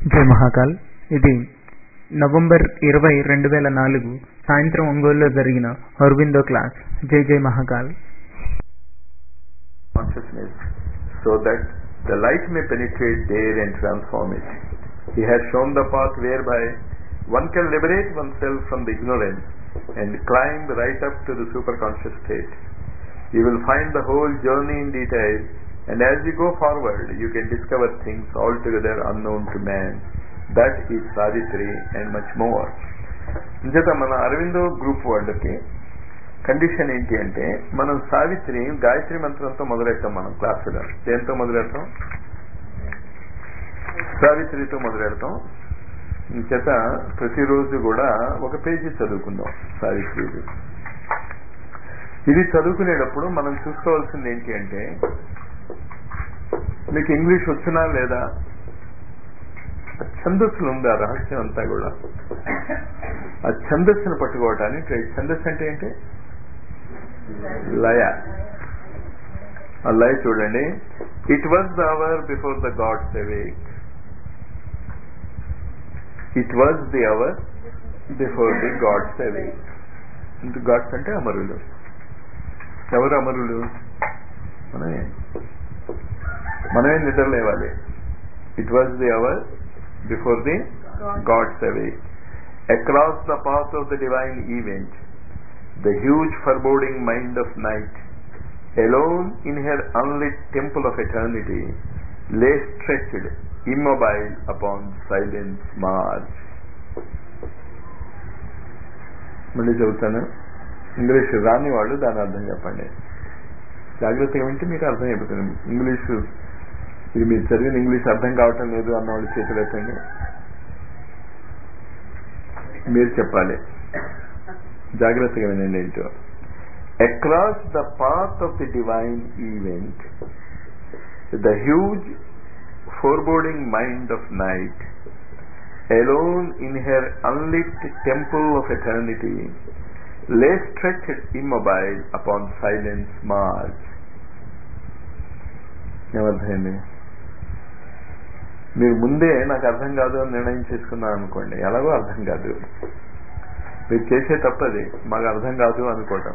జై మహాకాల్ ఇది నవంబర్ ఇరవై రెండు వేల నాలుగు సాయంత్రం ఒంగోలులో జరిగిన అరవిందో క్లాస్ జై జై Mahakal consciousness so that the light may penetrate there and transform it. He has shown the path whereby one can liberate oneself from the ignorance and climb right up to the superconscious state. You will find the whole journey in detail and as you go forward you can discover things altogether unknown to man. That is Savitri and much more. ఇంచేత మన Aurobindo group వాళ్ళకి condition ఏంటి అంటే మనం సావిత్రి గాయత్రి మంత్రంతో మొదలెడతాం మనం క్లాసులో దేంతో మొదలెడతాం సావిత్రితో మొదలెడతాం చేత ప్రతిరోజు కూడా ఒక పేజీ చదువుకుందాం సావిత్రిది ఇది చదువుకునేటప్పుడు మనం చూసుకోవాల్సింది ఏంటి అంటే మీకు ఇంగ్లీష్ వచ్చినా లేదా ఛందస్సులు ఉంది ఆ రహస్యం అంతా కూడా ఆ ఛందస్సును పట్టుకోవటానికి ట్రై ఛందస్సు అంటే ఏంటి లయ ఆ లయ చూడండి it was the hour before the gods awake it was the hour before the gods awake gods అంటే అమరులు ఎవరు అమరులు మనమే మనమే నిద్ర లేవాలి it was the hour before the gods awake across the path of the divine event the huge foreboding mind of night, alone in her unlit temple of eternity, lay stretched, immobile upon silence march. మళ్ళీ చెబుతాను English రాని వాళ్ళు దాని అర్థం చెప్పండి జాగ్రత్తగా వింటే మీకు అర్థం అయిపోతుంది ఇంగ్లీషు ఇది మీరు చదివిన ఇంగ్లీష్ అర్థం కావటం లేదు అన్న వాళ్ళు చేతులు ఎత్తండి మీరు చెప్పాలి జాగ్రత్తగా వినండి ఏంటో across the path of the divine event the huge foreboding mind of night alone in her unlit temple of eternity lay stretched immobile upon silence march ఏమర్థమైంది మీరు ముందే నాకు అర్థం కాదు అని నిర్ణయం చేసుకున్నాను అనుకోండి ఎలాగో అర్థం కాదు మీరు చేసే తప్పది మాకు అర్థం కాదు అనుకోవటం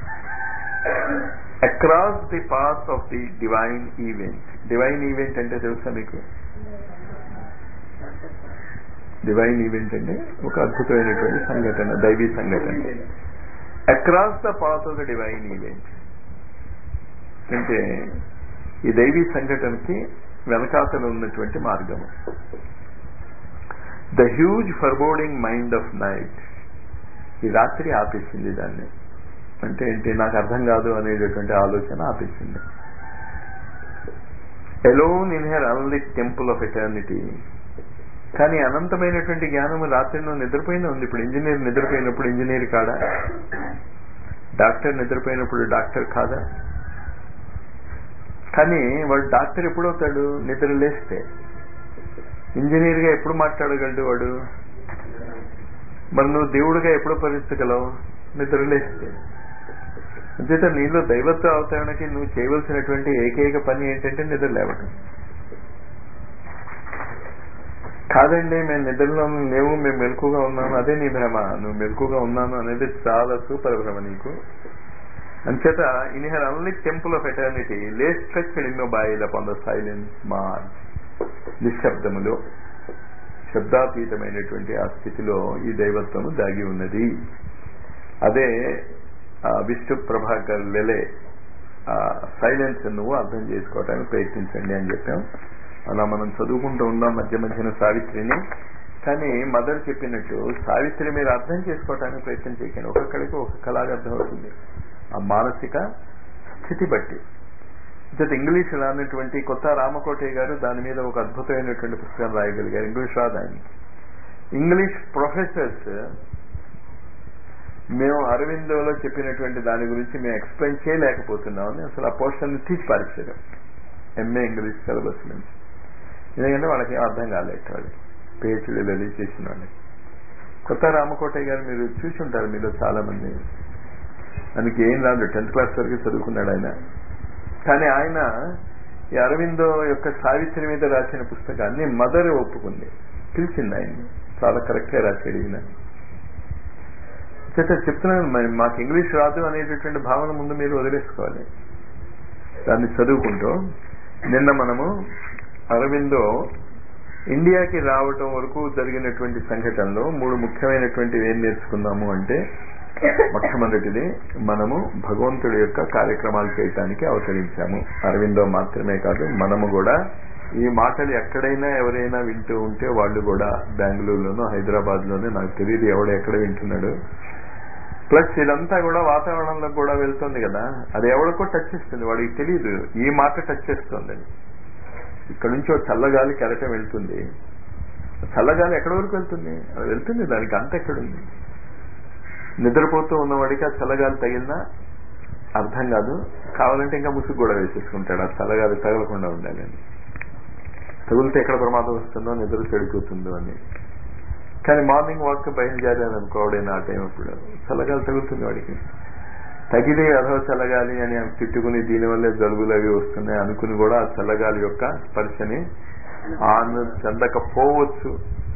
across the path of the divine event divine event అంటే తెలుసా మీకు డివైన్ ఈవెంట్ అంటే ఒక అద్భుతమైనటువంటి సంఘటన దైవీ సంఘటన across the path of the divine event అంటే ఈ దైవీ సంఘటనకి వెనకాతలు ఉన్నటువంటి మార్గము the huge foreboding mind of night ఈ రాత్రి ఆపేసింది దాన్ని అంటే ఏంటి నాకు అర్థం కాదు అనేటటువంటి ఆలోచన ఆపేసింది alone in her unlit temple of eternity కానీ అనంతమైనటువంటి జ్ఞానము రాత్రి నువ్వు నిద్రపోయినా ఉంది ఇప్పుడు ఇంజనీర్ నిద్రపోయినప్పుడు ఇంజనీర్ కాదా డాక్టర్ నిద్రపోయినప్పుడు డాక్టర్ కాదా కానీ వాడు డాక్టర్ ఎప్పుడవుతాడు నిద్ర లేస్తే ఇంజనీర్గా ఎప్పుడు మాట్లాడగలడు వాడు మరి నువ్వు దేవుడిగా ఎప్పుడు పరిస్థితిగలవు నిద్ర లేస్తే అంచేత నీలో దైవత్వ అవతరణకి నువ్వు చేయవలసినటువంటి ఏకైక పని ఏంటంటే నిద్ర లేవటం కాదండి మేము నిద్రలో లేవు మేము మెలకుగా ఉన్నాము అదే నీ భ్రమ నువ్వు మెలకుగా ఉన్నాను అనేది చాలా సూపర్ భ్రమ నీకు అంచేత in her only temple of eternity lay structured immobile upon the silence march నిశ్శబ్దములో శబ్దాతీతమైనటువంటి ఆ స్థితిలో ఈ దైవత్వము దాగి ఉన్నది అదే విష్ణు ప్రభాకర్ లెలే సైలెన్స్ నువ్వు అర్థం చేసుకోవడానికి ప్రయత్నించండి అని చెప్పాం అలా మనం చదువుకుంటూ ఉందాం మధ్య మధ్యన సావిత్రిని కానీ మదర్ చెప్పినట్టు సావిత్రి మీరు అర్థం చేసుకోవడానికి ప్రయత్నం చేయకండి ఒక్కొక్కడికి ఒక్కొక్కలాగా అర్థమవుతుంది ఆ మానసిక స్థితి బట్టి జత ఇంగ్లీష్ రానటువంటి కొత్త రామకోటయ్య గారు దాని మీద ఒక అద్భుతమైనటువంటి పుస్తకం రాయగలిగారు ఇంగ్లీష్ రాదు ఆయనకి ఇంగ్లీష్ ప్రొఫెసర్స్ మేము అరవిందోలో చెప్పినటువంటి దాని గురించి మేము ఎక్స్ప్లెయిన్ చేయలేకపోతున్నామని అసలు ఆ పోర్షన్ తీసి పారేసారు ఎంఏ ఇంగ్లీష్ సిలబస్ నుంచి ఎందుకంటే వాళ్ళకి ఏం అర్థం కాలేదు వాళ్ళకి పిహెచ్డీలు అది చేసిన వాళ్ళకి కొత్త రామకోటయ్య గారు మీరు చూసి ఉంటారు మీలో చాలా మంది ఆయనకి ఏం రాదు టెన్త్ క్లాస్ వరకు చదువుకున్నాడు ఆయన కానీ ఆయన ఈ అరవిందో యొక్క సావిత్రి మీద రాసిన పుస్తకాన్ని మదర్ ఒప్పుకుంది పిలిచింది ఆయన్ని చాలా కరెక్ట్గా రాశాడు ఈయన చేత చెప్తున్నాను మరి మాకు ఇంగ్లీష్ రాదు అనేటటువంటి భావన ముందు మీరు వదిలేసుకోవాలి దాన్ని చదువుకుంటూ నిన్న మనము అరవిందో ఇండియాకి రావటం వరకు జరిగినటువంటి సంఘటనలో మూడు ముఖ్యమైనటువంటివి ఏం నేర్చుకున్నాము అంటే మొట్టమొదటిది మనము భగవంతుడి యొక్క కార్యక్రమాలు చేయటానికి అవతరించాము అరవిందో మాత్రమే కాదు మనము కూడా ఈ మాటలు ఎక్కడైనా ఎవరైనా వింటూ ఉంటే వాళ్ళు కూడా బెంగళూరులోనూ హైదరాబాద్ లోనూ నాకు తెలియదు ఎవడు ఎక్కడ వింటున్నాడు ప్లస్ ఇదంతా కూడా వాతావరణంలో కూడా వెళ్తుంది కదా అది ఎవరికో టచ్ చేస్తుంది వాడికి తెలియదు ఈ మాట టచ్ చేస్తుందని ఇక్కడ నుంచి ఒక చల్లగాలి కెరటం వెళ్తుంది చల్లగాలి ఎక్కడి వరకు వెళ్తుంది అది వెళ్తుంది దానికి అంత ఎక్కడుంది నిద్రపోతూ ఉన్నవాడికి ఆ చల్లగాలి తగిలినా అర్థం కాదు కావాలంటే ఇంకా ముసుగు కూడా వేసేసుకుంటాడు ఆ చల్లగాలి తగలకుండా ఉండాలని తగిలితే ఎక్కడ ప్రమాదం వస్తుందో నిద్ర చెడిపోతుందో అని కానీ మార్నింగ్ వాక్ బయలుదేరాను అనుకోవడైనా ఆ టైం అప్పుడు చల్లగాలి తగులుతుంది వాడికి తగిలి అధో చల్లగాలి అని తిట్టుకుని దీనివల్లే జలుబులు అవి వస్తున్నాయి అనుకుని కూడా ఆ చల్లగాలి యొక్క స్పర్శని ఆను చెందకపోవచ్చు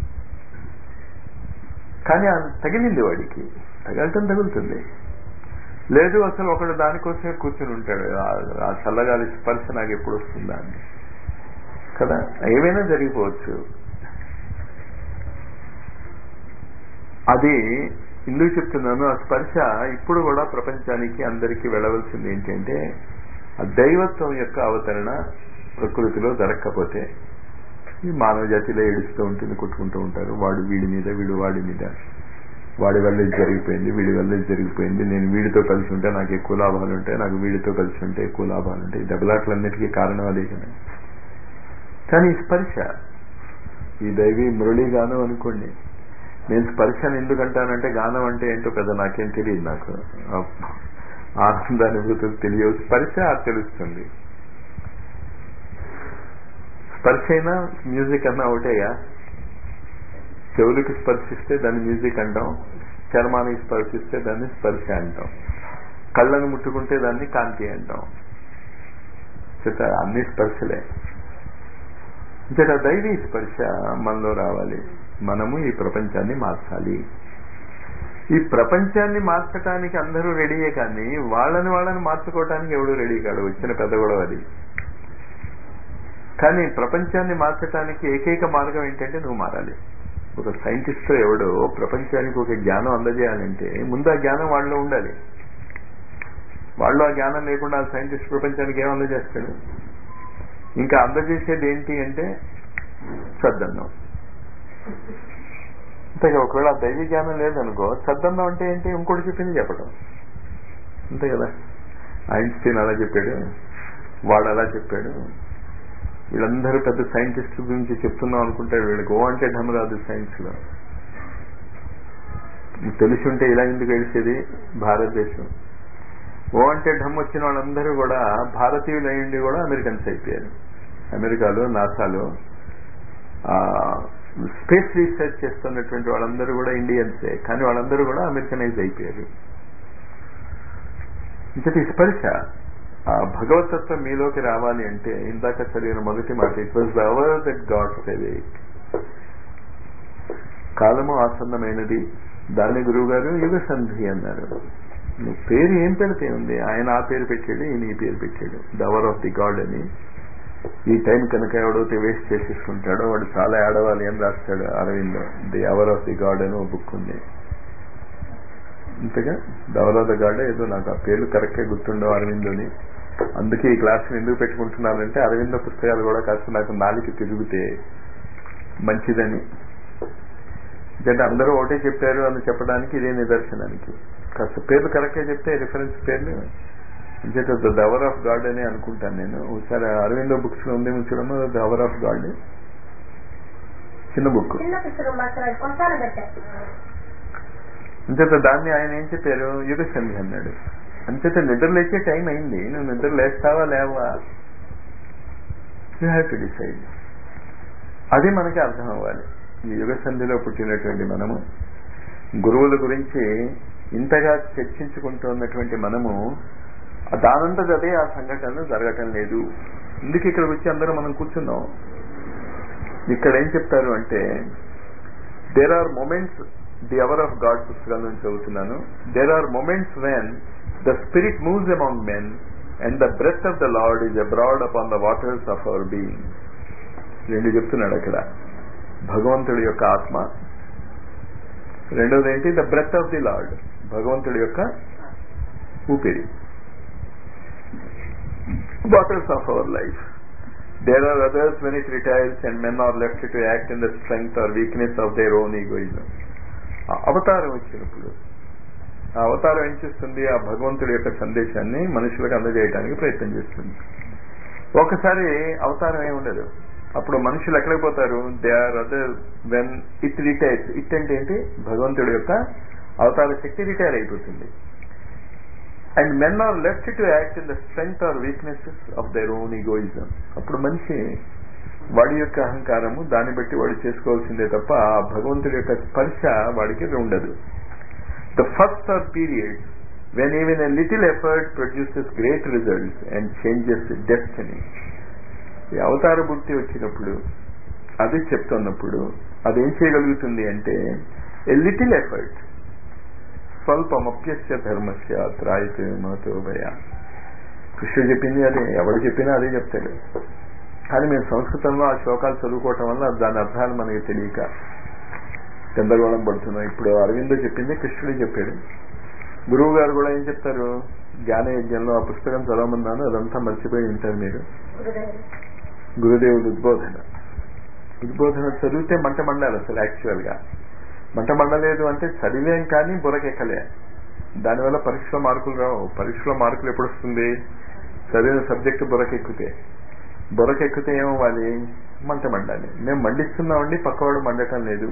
కానీ తగిలింది వాడికి తగలటం తగులుతుంది లేదు అసలు ఒకడు దానికోసమే కూర్చుని ఉంటాడు ఆ చల్లగాలి స్పర్శ నాకు ఎప్పుడు వస్తుందా అని కదా ఏమైనా జరిగిపోవచ్చు అది ఎందుకు చెప్తున్నాను ఆ స్పర్శ ఇప్పుడు కూడా ప్రపంచానికి అందరికీ వెళ్ళవలసింది ఏంటంటే ఆ దైవత్వం యొక్క అవతరణ ప్రకృతిలో జరగకపోతే ఈ మానవ జాతిలో ఏడుస్తూ ఉంటుంది కొట్టుకుంటూ ఉంటారు వాడు వీడి మీద వీడు వాడి మీద వాడి వల్ల ఇది జరిగిపోయింది వీడి వల్ల ఇది జరిగిపోయింది నేను వీడితో కలిసి ఉంటే నాకు ఎక్కువ లాభాలు ఉంటాయి నాకు వీడితో కలిసి ఉంటే ఎక్కువ లాభాలు ఉంటాయి దెబ్బలాట్లన్నిటికీ కారణం అదే కదా కానీ ఈ స్పర్శ ఈ దైవీ మురళీగానం అనుకోండి నేను స్పర్శను ఎందుకంటానంటే గానం అంటే ఏంటో పెద్ద నాకేం తెలియదు నాకు ఆనందానుభూతులు తెలియవు స్పర్శ తెలుస్తుంది స్పర్శ అయినా మ్యూజిక్ అన్నా ఒకటేగా చెవులకి స్పర్శిస్తే దాన్ని మ్యూజిక్ అంటాం చర్మానికి స్పర్శిస్తే దాన్ని స్పర్శ అంటాం కళ్ళను ముట్టుకుంటే దాన్ని కాంతి అంటాం చేత అన్ని స్పర్శలే చేత దైవీ స్పర్శ మనలో రావాలి మనము ఈ ప్రపంచాన్ని మార్చాలి ఈ ప్రపంచాన్ని మార్చడానికి అందరూ రెడీయే కానీ వాళ్ళని వాళ్ళని మార్చుకోవటానికి ఎవడు రెడీ కాడు వచ్చిన పెద్ద గొడవ అది కానీ ప్రపంచాన్ని మార్చడానికి ఏకైక మార్గం ఏంటంటే నువ్వు మారాలి ఒక సైంటిస్ట్ ఎవడో ప్రపంచానికి ఒక జ్ఞానం అందజేయాలంటే ముందు ఆ జ్ఞానం వాళ్ళలో ఉండాలి వాళ్ళు ఆ జ్ఞానం లేకుండా ఆ సైంటిస్ట్ ప్రపంచానికి ఏం అందజేస్తాడు ఇంకా అందజేసేది ఏంటి అంటే సద్దన్నం అంతేగా ఒకవేళ ఆ దైవ జ్ఞానం లేదనుకో సద్దన్నం అంటే ఏంటి ఇంకోటి చెప్పింది చెప్పడం అంతే కదా ఐన్స్టీన్ అలా చెప్పాడు వాడు అలా చెప్పాడు వీళ్ళందరూ పెద్ద సైంటిస్ట్ గురించి చెప్తున్నాం అనుకుంటాడు వీళ్ళకి ఓ అంటే ఢమ్ రాదు సైన్స్ లో తెలిసి ఉంటే ఇలా ఎందుకు ఏడిచేది భారతదేశం ఓ అంటే ఢమ్ వచ్చిన వాళ్ళందరూ కూడా భారతీయులు అయ్యండి కూడా అమెరికన్స్ అయిపోయారు అమెరికాలో నాసాలో స్పేస్ రీసెర్చ్ చేస్తున్నటువంటి వాళ్ళందరూ కూడా ఇండియన్సే కానీ వాళ్ళందరూ కూడా అమెరికనైజ్ అయిపోయారు ఇంతటి స్పర్శ ఆ భగవతత్వం మీలోకి రావాలి అంటే ఇందాక చదివిన మొదటి మాట it was the hour that God సెవేట్ కాలము ఆసన్నమైనది దాని గురువు గారు యుగ సంధి అన్నారు నువ్వు పేరు ఏం పెడితే ఉంది ఆయన ఆ పేరు పెట్టాడు ఈయన ఈ పేరు పెట్టాడు the hour of the God అని ఈ టైం కనుక ఎవడైతే వేస్ట్ చేసేసుకుంటాడో వాడు చాలా ఏడవాలి అని రాస్తాడు Aravind the hour of the God అని ఒక బుక్ ఉంది అంతేగా the hour of the God ఏదో నాకు ఆ పేర్లు కరెక్ట్గా గుర్తుండవు అరవిందోని అందుకే ఈ క్లాస్ని ఎందుకు పెట్టుకుంటున్నానంటే అరవింద పుస్తకాలు కూడా కాస్త నాకు నాలికి తిరిగితే మంచిదని ఎందుకంటే అందరూ ఒకటే చెప్పారు అని చెప్పడానికి ఇదే నిదర్శనానికి కాస్త పేర్లు కరెక్ట్గా చెప్తే రిఫరెన్స్ పేర్లు అంచేత ద అవర్ ఆఫ్ గాడ్ అని అనుకుంటాను నేను ఒకసారి అరవిందో బుక్స్ లో ఉంది చూడము ద అవర్ ఆఫ్ గాడ్ చిన్న బుక్ చిన్న పుస్తకం మాత్రం కొనసాగ అంచేత దాన్ని ఆయన ఏం చెప్పారు యుగ సంధి అన్నాడు అంచేత నిద్ర లేచే టైం అయింది నువ్వు నిద్ర లేస్తావా లేవా యూ హ్యావ్ టు డిసైడ్ అది మనకి అర్థం అవ్వాలి ఈ యుగ సంధిలో పుట్టినటువంటి మనము గురువుల గురించి ఇంతగా చర్చించుకుంటున్నటువంటి మనము దానంతట అదే ఆ సంఘటనలు జరగటం లేదు ఇందుకు ఇక్కడికి వచ్చి అందరూ మనం కూర్చున్నాం ఇక్కడ ఏం చెప్తారు అంటే there are moments the hour of God పుస్తకం నుంచి చదువుతున్నాను there are moments when the spirit moves among men and the breath of the Lord is abroad upon the waters of our being రెండు చెప్తున్నాడు అక్కడ భగవంతుడి యొక్క ఆత్మ రెండోది ఏంటి the breath of the Lord భగవంతుడి యొక్క ఊపిరి waters of our life there are others when it retires and men are left to act in the strength or weakness of their own egoism అవతారం వచ్చినప్పుడు ఆ అవతారం ఏం చేస్తుంది ఆ భగవంతుడి యొక్క సందేశాన్ని మనుషులకు అందజేయడానికి ప్రయత్నం చేస్తుంది ఒకసారి అవతారం ఏమి ఉండదు అప్పుడు మనుషులు ఎక్కడికి పోతారు they are other when it retires it అంటే ఏంటి భగవంతుడి యొక్క అవతార శక్తి రిటైర్ అయిపోతుంది and men are left to act in the strength or weaknesses of their own egoism అప్పుడు మనిషి వాడి యొక్క అహంకారము దాన్ని బట్టి వాడు చేసుకోవాల్సిందే తప్ప ఆ భగవంతుడి యొక్క స్పర్శ వాడికి ఉండదు the first or period when even a little effort produces great results and changes destiny ఈ అవతార బుద్ధి వచ్చినప్పుడు అది చెప్తున్నప్పుడు అదేం చేయగలుగుతుంది అంటే ఎ లిటిల్ ఎఫర్ట్ స్వల్పమప్యస్య ధర్మస్య త్రాయితే మాతో భయ కృష్ణుడు చెప్పింది అదే ఎవడు చెప్పినా అదే చెప్తాడు కానీ మేము సంస్కృతంలో ఆ శ్లోకాలు చదువుకోవటం వల్ల దాని అర్థాలు మనకి తెలియక గందరగోళం పడుతున్నాం ఇప్పుడు అరవిందో చెప్పింది కృష్ణుడే చెప్పాడు గురువు గారు కూడా ఏం చెప్తారు జ్ఞాన యజ్ఞంలో ఆ పుస్తకం చదవమన్నాను అదంతా మర్చిపోయి ఉంటారు మీరు గురుదేవుడు ఉద్బోధన ఉద్బోధన చదివితే మంట మండాలి అసలు యాక్చువల్ గా మంట మండలేదు అంటే చదివేం కానీ బుర్రకెక్కలే దానివల్ల పరీక్షలో మార్కులు రావు పరీక్షలో మార్కులు ఎప్పుడు వస్తుంది చదివిన సబ్జెక్ట్ బుర్రకెక్కితే బుర్రకెక్కితే ఏమవ్వాలి మంట మండాలి మేము మండిస్తున్నామండి పక్కవాడు మండటం లేదు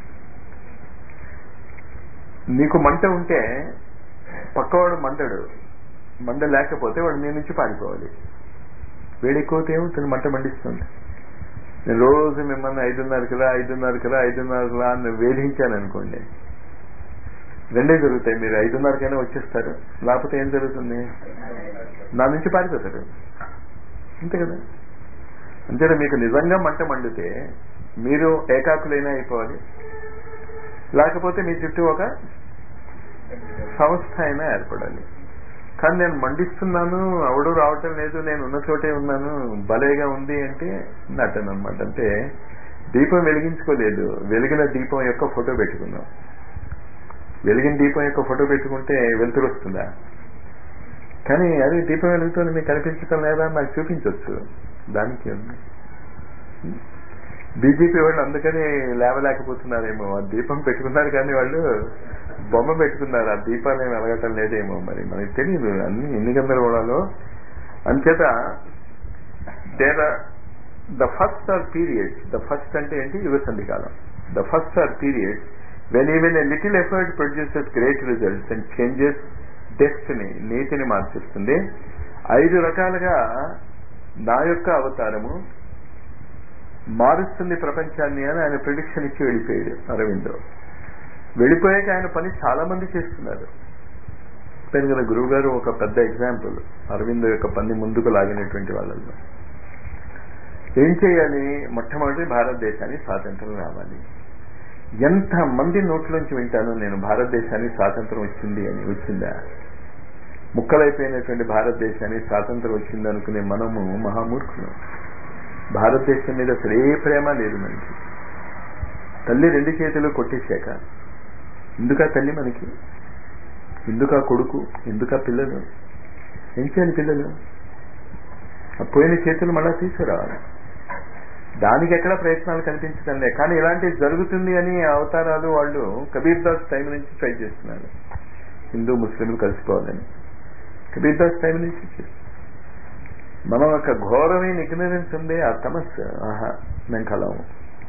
నీకు మంట ఉంటే పక్కవాడు మంటడు మంట లేకపోతే వాడు మీ నుంచి పారిపోవాలి వేడెక్కువతే ఏమవుతుంది మంట మండిస్తుంది నేను రోజు మిమ్మల్ని ఐదున్నరకి రా ఐదున్నరకి రా ఐదున్నరకి రా అని వేధించాను అనుకోండి రెండే జరుగుతాయి మీరు ఐదున్నరకైనా వచ్చేస్తారు లేకపోతే ఏం జరుగుతుంది నా నుంచి పారిపోతారు అంతే కదా అంతేనా మీకు నిజంగా మంట మండితే మీరు ఏకాకులైనా అయిపోవాలి లేకపోతే మీ చుట్టూ ఒక సంస్థ అయినా ఏర్పడాలి కానీ నేను మండిస్తున్నాను అవడు రావటం లేదు నేను ఉన్న చోటే ఉన్నాను భలేగా ఉంది అంటే నటన అనమాట అంటే దీపం వెలిగించుకోలేదు వెలిగిన దీపం యొక్క ఫోటో పెట్టుకున్నాం వెలిగిన దీపం యొక్క ఫోటో పెట్టుకుంటే వెలుతురు వస్తుందా కానీ అది దీపం వెలుగుతుంది మీకు కనిపించటం లేదా నాకు చూపించవచ్చు దానికి ఉంది బీజేపీ వాళ్ళు అందుకని లేవలేకపోతున్నారేమో ఆ దీపం పెట్టుకున్నారు కానీ వాళ్ళు బొమ్మ పెట్టుకున్నారు ఆ దీపాలు ఏమి వెలగటం లేదేమో మరి మనకి తెలియదు అన్ని ఎన్ని గందరగోళాలు అంచేత there the first or period the first అంటే ఏంటి యుగ సంధికాలం the first or period when even a little effort produces great results and changes destiny నీతిని మార్చిస్తుంది ఐదు రకాలుగా నా యొక్క అవతారము మారుస్తుంది ప్రపంచాన్ని అని ఆయన ప్రిడిక్షన్ ఇచ్చి వెళ్ళిపోయాడు అరవిందో వెళ్ళిపోయాక ఆయన పని చాలా మంది చేస్తున్నారు చెప్పాను కదా గురువు గారు ఒక పెద్ద ఎగ్జాంపుల్ అరవిందో యొక్క పని ముందుకు లాగినటువంటి వాళ్ళలో ఏం చేయాలి మొట్టమొదటి భారతదేశానికి స్వాతంత్రం రావాలి ఎంత మంది నోట్లోంచి వింటాను నేను భారతదేశానికి స్వాతంత్రం వచ్చింది అని వచ్చిందా ముక్కలైపోయినటువంటి భారతదేశానికి స్వాతంత్రం వచ్చింది అనుకునే మనము మహామూర్ఖులు భారతదేశం మీద అసలు ఏ ప్రేమ లేదు మనకి తల్లి రెండు చేతులు కొట్టేశాక ఎందుకా తల్లి మనకి ఎందుకా కొడుకు ఎందుకా పిల్లలు ఏం చేయాలి పిల్లలు ఆ పోయిన చేతులు మళ్ళా తీసుకురావాలి దానికి ఎక్కడ ప్రయత్నాలు కనిపించడం లే కానీ ఇలాంటివి జరుగుతుంది అని అవతారాలు వాళ్ళు కబీర్ దాస్ టైం నుంచి ట్రై చేస్తున్నారు హిందూ ముస్లింలు కలిసిపోవాలని కబీర్ దాస్ టైం నుంచి చేస్తున్నారు మనం ఒక ఘోరమైన ఇగ్నరెన్స్ ఉంది ఆ తమస్సు ఆహా మేము కలము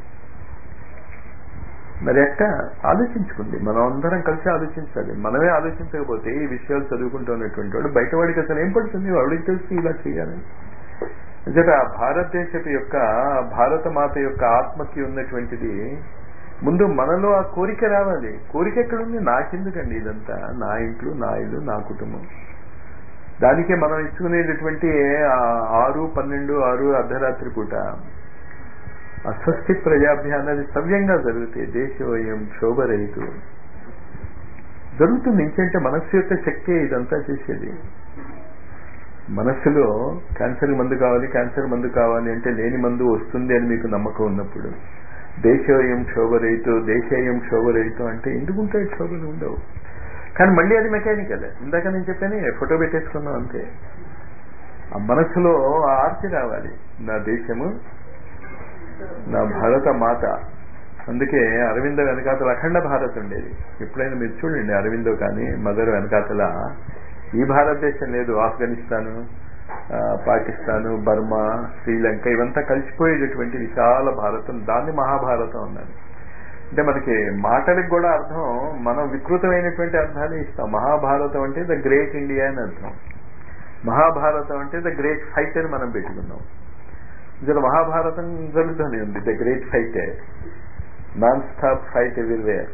మరి ఎక్క ఆలోచించుకుంది మనం అందరం కలిసి ఆలోచించాలి మనమే ఆలోచించకపోతే ఈ విషయాలు చదువుకుంటున్నటువంటి వాడు బయట వాడికి అసలు ఏం పడుతుంది వాడికి తెలిసి ఇలా చేయాలని నిజట భారతదేశపు యొక్క భారత మాత యొక్క ఆత్మకి ఉన్నటువంటిది ముందు మనలో ఆ కోరిక రావాలి కోరిక ఎక్కడుంది నాకెందుకండి ఇదంతా నా ఇంట్లో నా ఇల్లు నా కుటుంబం దానికే మనం ఇచ్చుకునేటటువంటి ఆరు పన్నెండు ఆరు అర్ధరాత్రి పూట ఆ స్వస్తి ప్రజాభ్య అన్నది సవ్యంగా జరుగుతాయి దేశోయం క్షోభరహితు జరుగుతుంది ఇంకేంటే మనస్సు యొక్క శక్తి ఇదంతా చేసేది మనస్సులో క్యాన్సర్ మందు కావాలి క్యాన్సర్ మందు కావాలి అంటే లేని మందు వస్తుంది అని మీకు నమ్మకం ఉన్నప్పుడు దేశోయం క్షోభరహితు దేశేయం క్షోభరహితు అంటే ఎందుకు ఉంటాయి క్షోభలు ఉండవు కానీ మళ్ళీ అది మెకానికల్ ఇందాక నేను చెప్పాను ఫోటో పెట్టేసుకున్నాం అంతే ఆ మనసులో ఆ ఆర్తి రావాలి నా దేశము నా భారత మాత అందుకే అరవింద వెనకాతల అఖండ భారత్ ఉండేది ఎప్పుడైనా మీరు చూడండి అరవిందో కానీ మదర్ వెనకాతల ఈ భారతదేశం లేదు ఆఫ్ఘనిస్తాను పాకిస్తాను బర్మా శ్రీలంక ఇవంతా కలిసిపోయేటటువంటి విశాల భారతం దాన్ని మహాభారతం అన్నది అంటే మనకి మాటలకు కూడా అర్థం మనం వికృతమైనటువంటి అర్థాలు ఇస్తాం మహాభారతం అంటే ద గ్రేట్ ఇండియా అని అర్థం మహాభారతం అంటే ద గ్రేట్ ఫైట్ అని మనం పెట్టుకున్నాం ఇక్కడ మహాభారతం జరుగుతూనే ఉంది the great fight non stop fight everywhere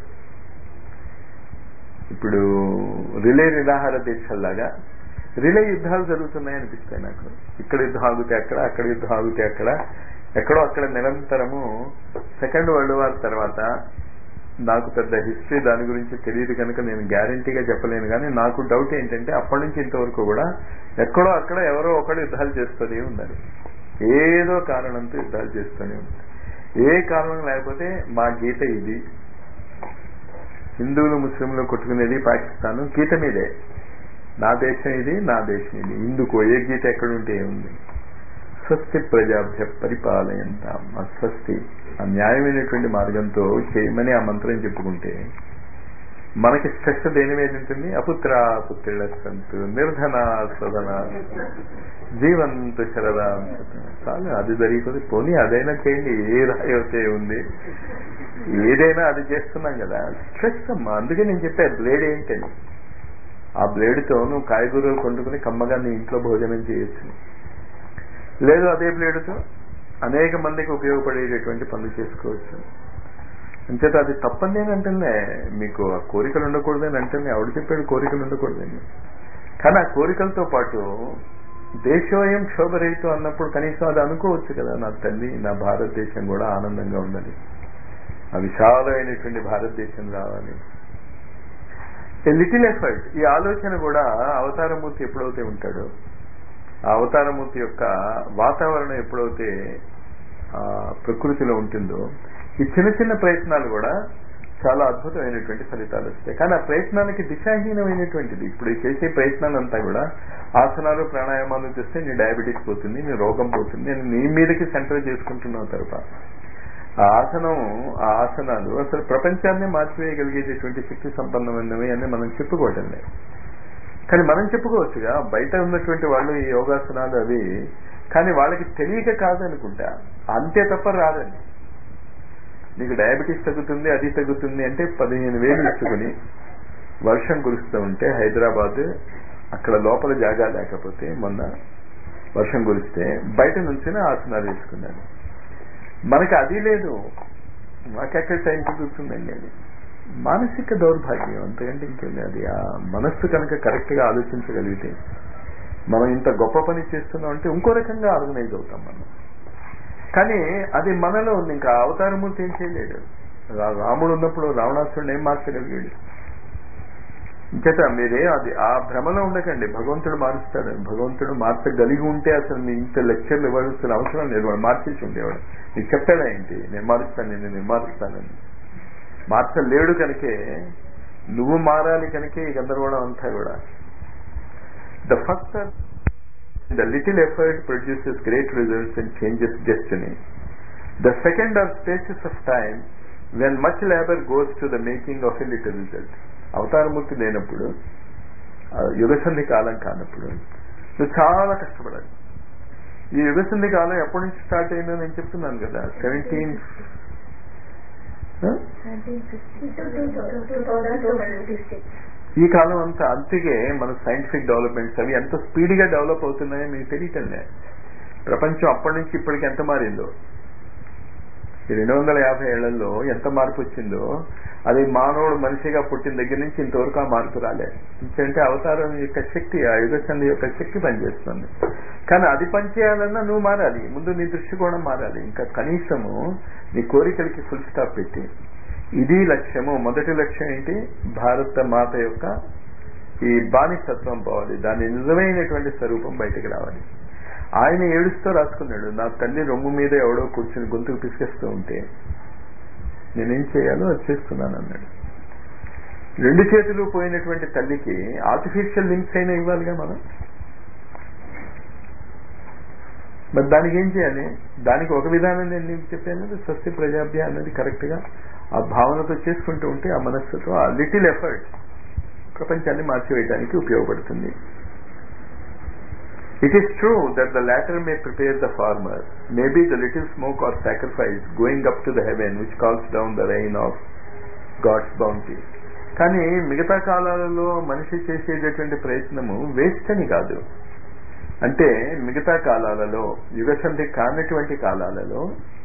ఇప్పుడు రిలే నిరాహార దీక్షల్లాగా రిలే యుద్ధాలు జరుగుతున్నాయి అనిపిస్తాయి నాకు ఇక్కడ యుద్ధం ఆగితే అక్కడ అక్కడ యుద్ధం ఆగితే అక్కడ ఎక్కడో అక్కడ నిరంతరము సెకండ్ వరల్డ్ వార్ తర్వాత నాకు పెద్ద హిస్టరీ దాని గురించి తెలియదు కనుక నేను గ్యారంటీగా చెప్పలేను కానీ నాకు డౌట్ ఏంటంటే అప్పటి నుంచి ఇంతవరకు కూడా ఎక్కడో అక్కడ ఎవరో ఒకడు యుద్ధాలు చేస్తూనే ఉన్నారు ఏదో కారణంతో యుద్ధాలు చేస్తూనే ఉన్నారు ఏ కారణం లేకపోతే మా గీత ఇది హిందువులు ముస్లింలు కొట్టుకునేది పాకిస్తాన్ గీత మీదే నా దేశం ఇది నా దేశం ఇది ఇందుకు ఏ గీత ఎక్కడుంటే ఉంది స్వస్తి ప్రజాభ్య పరిపాలయంతాం ఆ స్వస్తి ఆ న్యాయమైనటువంటి మార్గంతో చేయమని ఆ మంత్రం చెప్పుకుంటే మనకి స్ట్రెస్ దేని మీద ఉంటుంది అపుత్ర పుత్రుల సంతు నిర్ధన సదన జీవంతు శరదా చాలు అది జరిగిపోతే పోనీ అదైనా చేయండి ఏ రాయోతే ఉంది ఏదైనా అది చేస్తున్నాం కదా స్ట్రెస్ అమ్మా అందుకే నేను చెప్పా బ్లేడ్ ఏంటని ఆ బ్లేడ్తో నువ్వు కాయగూరలు కొండుకుని కమ్మగా నీ ఇంట్లో భోజనం చేయొచ్చు లేదు అదే బ్లేడ్తో అనేక మందికి ఉపయోగపడేటటువంటి పనులు చేసుకోవచ్చు అంచేత అది తప్పని నేను అంటుందే మీకు ఆ కోరికలు ఉండకూడదని అంటుంది ఆవిడ చెప్పాడు కోరికలు ఉండకూడదని కానీ ఆ కోరికలతో పాటు దేశోయం క్షోభరహితం అన్నప్పుడు కనీసం అది అనుకోవచ్చు కదా నా తల్లి నా భారతదేశం కూడా ఆనందంగా ఉండాలి ఆ విశాలమైనటువంటి భారతదేశం రావాలి లిటిల్ ఎఫర్ట్ ఈ ఆలోచన కూడా అవతారమూర్తి ఎప్పుడైతే ఉంటాడో ఆ అవతారమూర్తి యొక్క వాతావరణం ఎప్పుడైతే ప్రకృతిలో ఉంటుందో ఈ చిన్న చిన్న ప్రయత్నాలు కూడా చాలా అద్భుతమైనటువంటి ఫలితాలు వస్తాయి కానీ ఆ ప్రయత్నానికి దిశాహీనమైనటువంటిది ఇప్పుడు చేసే ప్రయత్నాలంతా కూడా ఆసనాలు ప్రాణాయామాలు చేస్తే నీ డయాబెటీస్ పోతుంది నీ రోగం పోతుంది నేను నీ మీదకి సెంటర్ చేసుకుంటున్నావు తరఫ ఆ ఆసనం ఆ ఆసనాలు అసలు ప్రపంచాన్ని మార్చివేయగలిగేటటువంటి శక్తి సంపన్నమైనవి అని మనం చెప్పుకోవటం లేదు కానీ మనం చెప్పుకోవచ్చుగా బయట ఉన్నటువంటి వాళ్ళు ఈ యోగాసనాలు అవి కానీ వాళ్ళకి తెలియక కాదనుకుంటా అంతే తప్ప రాదండి నీకు డయాబెటీస్ తగ్గుతుంది అది తగ్గుతుంది అంటే పదిహేను వేలు ఇచ్చుకుని వర్షం కురుస్తూ ఉంటే హైదరాబాద్ అక్కడ లోపల జాగా లేకపోతే మొన్న వర్షం కురిస్తే బయట నుంచినే ఆసనాలు వేసుకున్నాను మనకి అది లేదు మాకెక్కడ టైం కుదురుతుందండి అది మానసిక దౌర్భాగ్యం అంతకంటే ఇంకేం అది ఆ మనస్సు కనుక కరెక్ట్ గా ఆలోచించగలిగితే మనం ఇంత గొప్ప పని చేస్తున్నాం అంటే ఇంకో రకంగా ఆర్గనైజ్ అవుతాం మనం కానీ అది మనలో ఉంది ఇంకా అవతారమూర్తి ఏం చేయలేడు రాముడు ఉన్నప్పుడు రావణాసురుడు ఏం మార్చగలిగాడు ఇంకేత మీరే అది ఆ భ్రమలో ఉండకండి భగవంతుడు మారుస్తాడు భగవంతుడు మార్చగలిగి ఉంటే అసలు మీ ఇంత లెక్చర్లు ఇవ్వాల్సిన అవసరం లేదు వాడు మార్చేసి ఉండేవాడు నీకు చెప్పాడా ఏంటి నేను మారుస్తాను నేను నేను మారుస్తానని మార్చలేడు కనుకే నువ్వు మారాలి కనుకే ఈ గందరగోళం అంతా కూడా the first the little effort produces great results and changes destiny the second or spaces of time when much labour goes to the making of a little result అవతారమూర్తి లేనప్పుడు యుగసంధి కాలం కానప్పుడు నువ్వు చాలా కష్టపడాలి ఈ యుగసంధి కాలం ఎప్పటి నుంచి స్టార్ట్ అయిందో నేను చెప్తున్నాను కదా సెవెంటీన్ ఈ కాలం అంతా అంతకే మన సైంటిఫిక్ డెవలప్మెంట్స్ అవి ఎంత స్పీడ్గా డెవలప్ అవుతున్నాయో మీకు తెలియటంలే ప్రపంచం అప్పటి నుంచి ఇప్పటికి ఎంత మారిందో ఈ రెండు వందల యాభై ఏళ్లలో ఎంత మార్పు వచ్చిందో అది మానవుడు మనిషిగా పుట్టిన దగ్గర నుంచి ఇంతవరకు ఆ మార్పు రాలే ఎందుకంటే అవతారం యొక్క శక్తి ఆ యుగచంద్ర యొక్క శక్తి పనిచేస్తుంది కానీ అది పనిచేయాలన్నా నువ్వు మారాలి ముందు నీ దృష్టికోణం మారాలి ఇంకా కనీసము నీ కోరికలకి ఫుల్ స్టాప్ పెట్టి ఇది లక్ష్యము మొదటి లక్ష్యం ఏంటి భారత మాత యొక్క ఈ బానిసత్వం పోవాలి దాని నిజమైనటువంటి స్వరూపం బయటకు రావాలి ఆయన ఏడుస్తూ రాసుకున్నాడు నా తల్లి రొమ్ము మీద ఎవడో కూర్చుని గొంతుకు పిసికేస్తూ ఉంటే నేనేం చేయాలో అది చేస్తున్నాను అన్నాడు రెండు చేతులు పోయినటువంటి తల్లికి ఆర్టిఫిషియల్ లింక్స్ అయినా ఇవ్వాలిగా మనం మరి దానికి ఏం చేయాలి దానికి ఒక విధానం నేను నీకు చెప్పాను స్వస్తి ప్రజాభ్య అన్నది కరెక్ట్ గా ఆ భావనతో చేసుకుంటూ ఉంటే ఆ మనస్సుతో ఆ లిటిల్ ఎఫర్ట్ ప్రపంచాన్ని మార్చివేయడానికి ఉపయోగపడుతుంది It is true that the latter may prepare the farmer, maybe the little smoke or sacrifice going up to the heaven which calls down the rain of God's bounty. కానీ మిగతా కాలాలలో మనిషి చేసేటటువంటి ప్రయత్నము waste అని కాదు అంటే మిగతా కాలాలలో యుగసంధి కానటువంటి కాలాలలో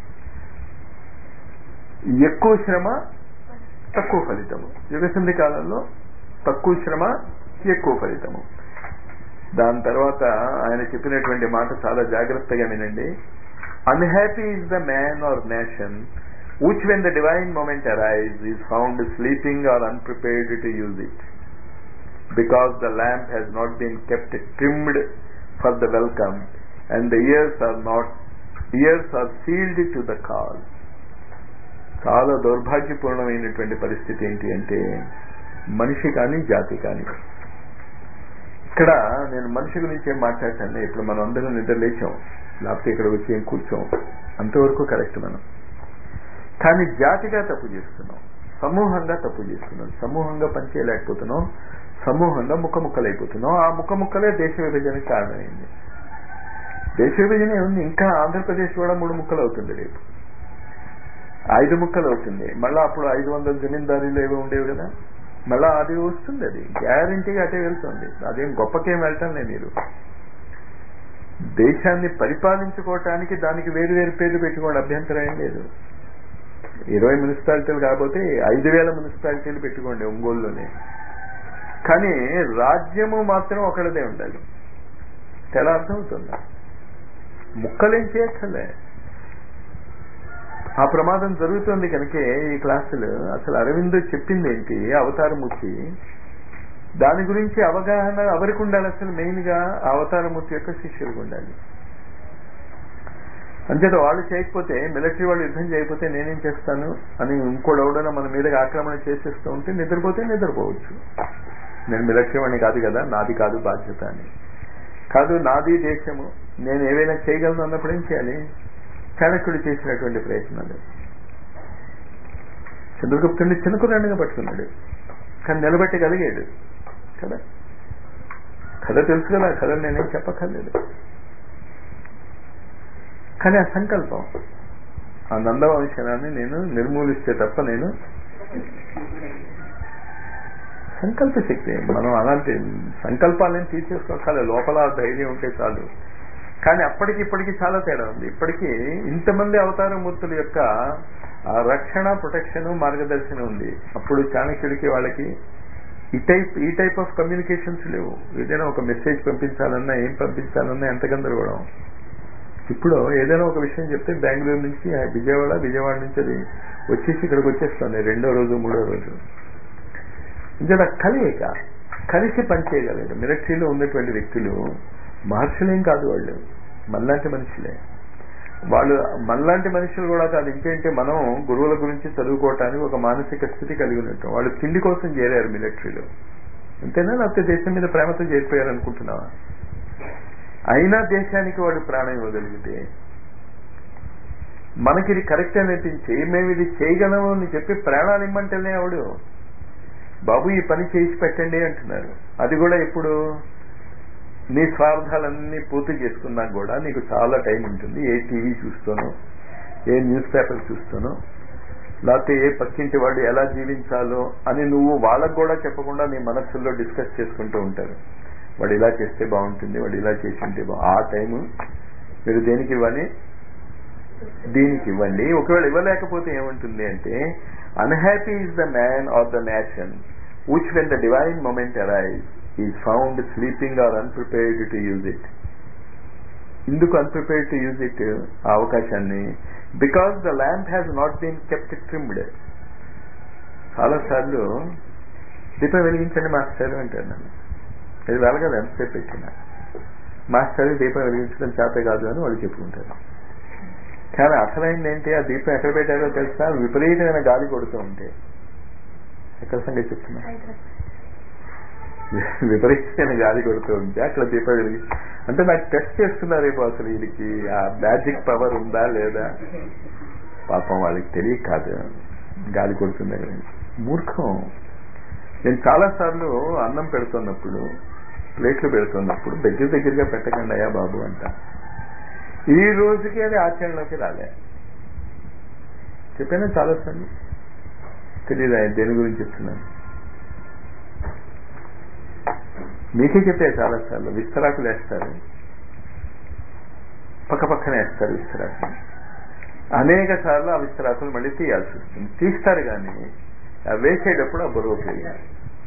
ఎక్కువ శ్రమ తక్కువ ఫలితము యుగసంధి కాలంలో తక్కువ శ్రమ ఎక్కువ ఫలితము దాని తర్వాత ఆయన చెప్పినటువంటి మాట చాలా జాగ్రత్తగా వినండి unhappy is the man or nation which when the divine moment arise is found sleeping or unprepared to use it because the lamp has not been kept trimmed for the welcome and the ears are not ears are sealed to the call చాలా దౌర్భాగ్యపూర్ణమైనటువంటి పరిస్థితి ఏంటి అంటే మనిషి కానీ జాతి కానీ ఇక్కడ నేను మనిషి గురించి ఏం మాట్లాడతాను ఇప్పుడు మనం అందరం నిద్ర లేచాం లేకపోతే ఇక్కడ వచ్చి ఏం కూర్చోం అంతవరకు కరెక్ట్ మనం కానీ జాతిగా తప్పు చేస్తున్నాం సమూహంగా తప్పు చేస్తున్నాం సమూహంగా పనిచేయలేకపోతున్నాం సమూహంగా ముక్క ముక్కలైపోతున్నాం ఆ ముక్క ముక్కలే దేశ విభజనకి కారణమైంది దేశ విభజన ఉంది ఇంకా ఆంధ్రప్రదేశ్ కూడా మూడు ముక్కలు అవుతుంది రేపు ఐదు ముక్కలు అవుతుంది మళ్ళీ అప్పుడు ఐదు వందల జమీందారీలు ఏవో ఉండేవి కదా మళ్ళా అది వస్తుంది అది గ్యారంటీగా అటే వెళ్తుంది అదేం గొప్పకేం వెళ్ళటం లేదు మీరు దేశాన్ని పరిపాలించుకోవటానికి దానికి వేరు వేరు పేర్లు పెట్టుకోండి అభ్యంతరం ఏం లేదు ఇరవై మున్సిపాలిటీలు కాకపోతే ఐదు వేల మున్సిపాలిటీలు పెట్టుకోండి ఒంగోలులోనే కానీ రాజ్యము మాత్రం ఒకటిదే ఉండాలి ఎలా అర్థమవుతుందా ముక్కలేం చేయక్కర్లే ఆ ప్రమాదం జరుగుతుంది కనుకే ఈ క్లాసులు అసలు అరవింద్ చెప్పింది ఏంటి అవతారమూర్తి దాని గురించి అవగాహన ఎవరికి ఉండాలి అసలు మెయిన్ గా అవతారమూర్తి యొక్క శిష్యులకు ఉండాలి అంచేత వాళ్ళు చేయకపోతే మిలిటరీ వాళ్ళు యుద్ధం చేయకపోతే నేనేం చేస్తాను అని ఇంకోడెవడైనా మన మీదకి ఆక్రమణ చేసేస్తూ ఉంటే నిద్రపోతే నిద్రపోవచ్చు నేను మిలిటరీ వాడిని కాదు కదా నాది కాదు బాధ్యత అని కాదు నాది దేశము నేను ఏవైనా చేయగలను అన్నప్పుడు ఏం చేయాలి చాణక్యుడు చేసినటువంటి ప్రయత్నాలు చంద్రగుప్తుడిని చిన్నకురాడిగా పట్టుకున్నాడు కానీ నిలబెట్టగలిగాడు కదా కథ తెలుసు కదా కథ నేనేం చెప్పక్కర్లేదు కానీ ఆ సంకల్పం ఆ నందవంశనాన్ని నేను నిర్మూలిస్తే తప్ప నేను సంకల్ప శక్తి మనం అలాంటి సంకల్పాలను తీసేసుకోవాలి లోపల ధైర్యం ఉంటే చాలు కానీ అప్పటికి ఇప్పటికి చాలా తేడా ఉంది ఇప్పటికీ ఇంతమంది అవతార మూర్తుల యొక్క రక్షణ ప్రొటెక్షన్ మార్గదర్శనం ఉంది అప్పుడు చాణక్యుడికి వాళ్ళకి ఈ టైప్ ఈ టైప్ ఆఫ్ కమ్యూనికేషన్స్ లేవు ఏదైనా ఒక మెసేజ్ పంపించాలన్నా ఏం పంపించాలన్నా ఎంత గందరగోళం ఇప్పుడు ఏదైనా ఒక విషయం చెప్తే బెంగళూరు నుంచి విజయవాడ విజయవాడ నుంచి అది వచ్చేసి ఇక్కడికి వచ్చేస్తుంది రెండో రోజు మూడో రోజు ఇంకా కలియక కలిసి పనిచేయగలరు మిలిటరీలో ఉన్నటువంటి వ్యక్తులు మహర్షులేం కాదు వాళ్ళు మనలాంటి మనుషులే వాళ్ళు మనలాంటి మనుషులు కూడా కాదు ఇంకేంటే మనం గురువుల గురించి చదువుకోవటానికి ఒక మానసిక స్థితి కలిగి ఉంటాం వాళ్ళు తిండి కోసం చేరారు మిలిటరీలో అంతేనా లేకపోతే దేశం మీద ప్రేమతో చేరిపోయారు అనుకుంటున్నావా అయినా దేశానికి వాడు ప్రాణం ఇవ్వగలిగితే మనకి ఇది కరెక్ట్ అనిపించి మేము ఇది చేయగలము అని చెప్పి ప్రాణాలు ఇమ్మంటేనే ఆవిడు బాబు ఈ పని చేసి పెట్టండి అంటున్నారు అది కూడా ఇప్పుడు నీ స్వార్థాలన్నీ పూర్తి చేసుకున్నా కూడా నీకు చాలా టైం ఉంటుంది ఏ టీవీ చూస్తానో ఏ న్యూస్ పేపర్ చూస్తానో లేకపోతే ఏ పక్కింటి వాడు ఎలా జీవించాలో అని నువ్వు వాళ్ళకు కూడా చెప్పకుండా నీ మనస్సుల్లో డిస్కస్ చేసుకుంటూ ఉంటారు వాడు ఇలా చేస్తే బాగుంటుంది వాడు ఇలా చేసి ఉంటే బా ఆ టైము మీరు దేనికి ఇవ్వాలి దీనికి ఇవ్వండి ఒకవేళ ఇవ్వలేకపోతే ఏముంటుంది అంటే unhappy is the man or the nation which when the divine moment arise is found sleeping or unprepared to use it ఎందుకు అన్ప్రిపేర్డ్ టు యూజ్ ఇట్ ఆ అవకాశాన్ని because the lamp has not been kept trimmed చాలా సార్లు దీపం వెలిగించండి master అంటారు నన్ను అది వెలగదు ఎంతసేపు పెట్టిన మాస్టర్ దీపం వెలిగించడం చేత కాదు అని వాళ్ళు చెప్పుకుంటారు కానీ అసలైంది ఏంటి ఆ దీపం ఎక్కడ పెట్టారో తెలుసా విపరీతమైన గాలి కొడుతూ ఉంటే ఎక్కడ సంగతి చెప్తున్నా విపరీతమైన గాలి కొడుతూ ఉంటే అక్కడ దీపం వెలిగి అంటే నాకు టెస్ట్ చేస్తున్నారేమో అసలు వీడికి ఆ మ్యాజిక్ పవర్ ఉందా లేదా పాపం వాళ్ళకి తెలియక కాదు గాలి కొడుతుంది కదా మూర్ఖం నేను చాలా సార్లు అన్నం పెడుతున్నప్పుడు ప్లేట్లు పెడుతున్నప్పుడు దగ్గర దగ్గరగా పెట్టకండి అయ్యా బాబు అంట ఈ రోజుకి అది ఆచరణలోకి రాలే చెప్పాను చాలా సార్లు తెలియదు ఆయన దేని గురించి చెప్తున్నాను మీకే చెప్పే చాలా సార్లు విస్తరాకులు వేస్తారు పక్క పక్కన వేస్తారు విస్తరాకులు అనేక సార్లు ఆ విస్తరాకులు మళ్ళీ తీయాల్సి వస్తుంది తీస్తారు కానీ ఆ వేసేటప్పుడు ఆ బుర్ర తెలియాలి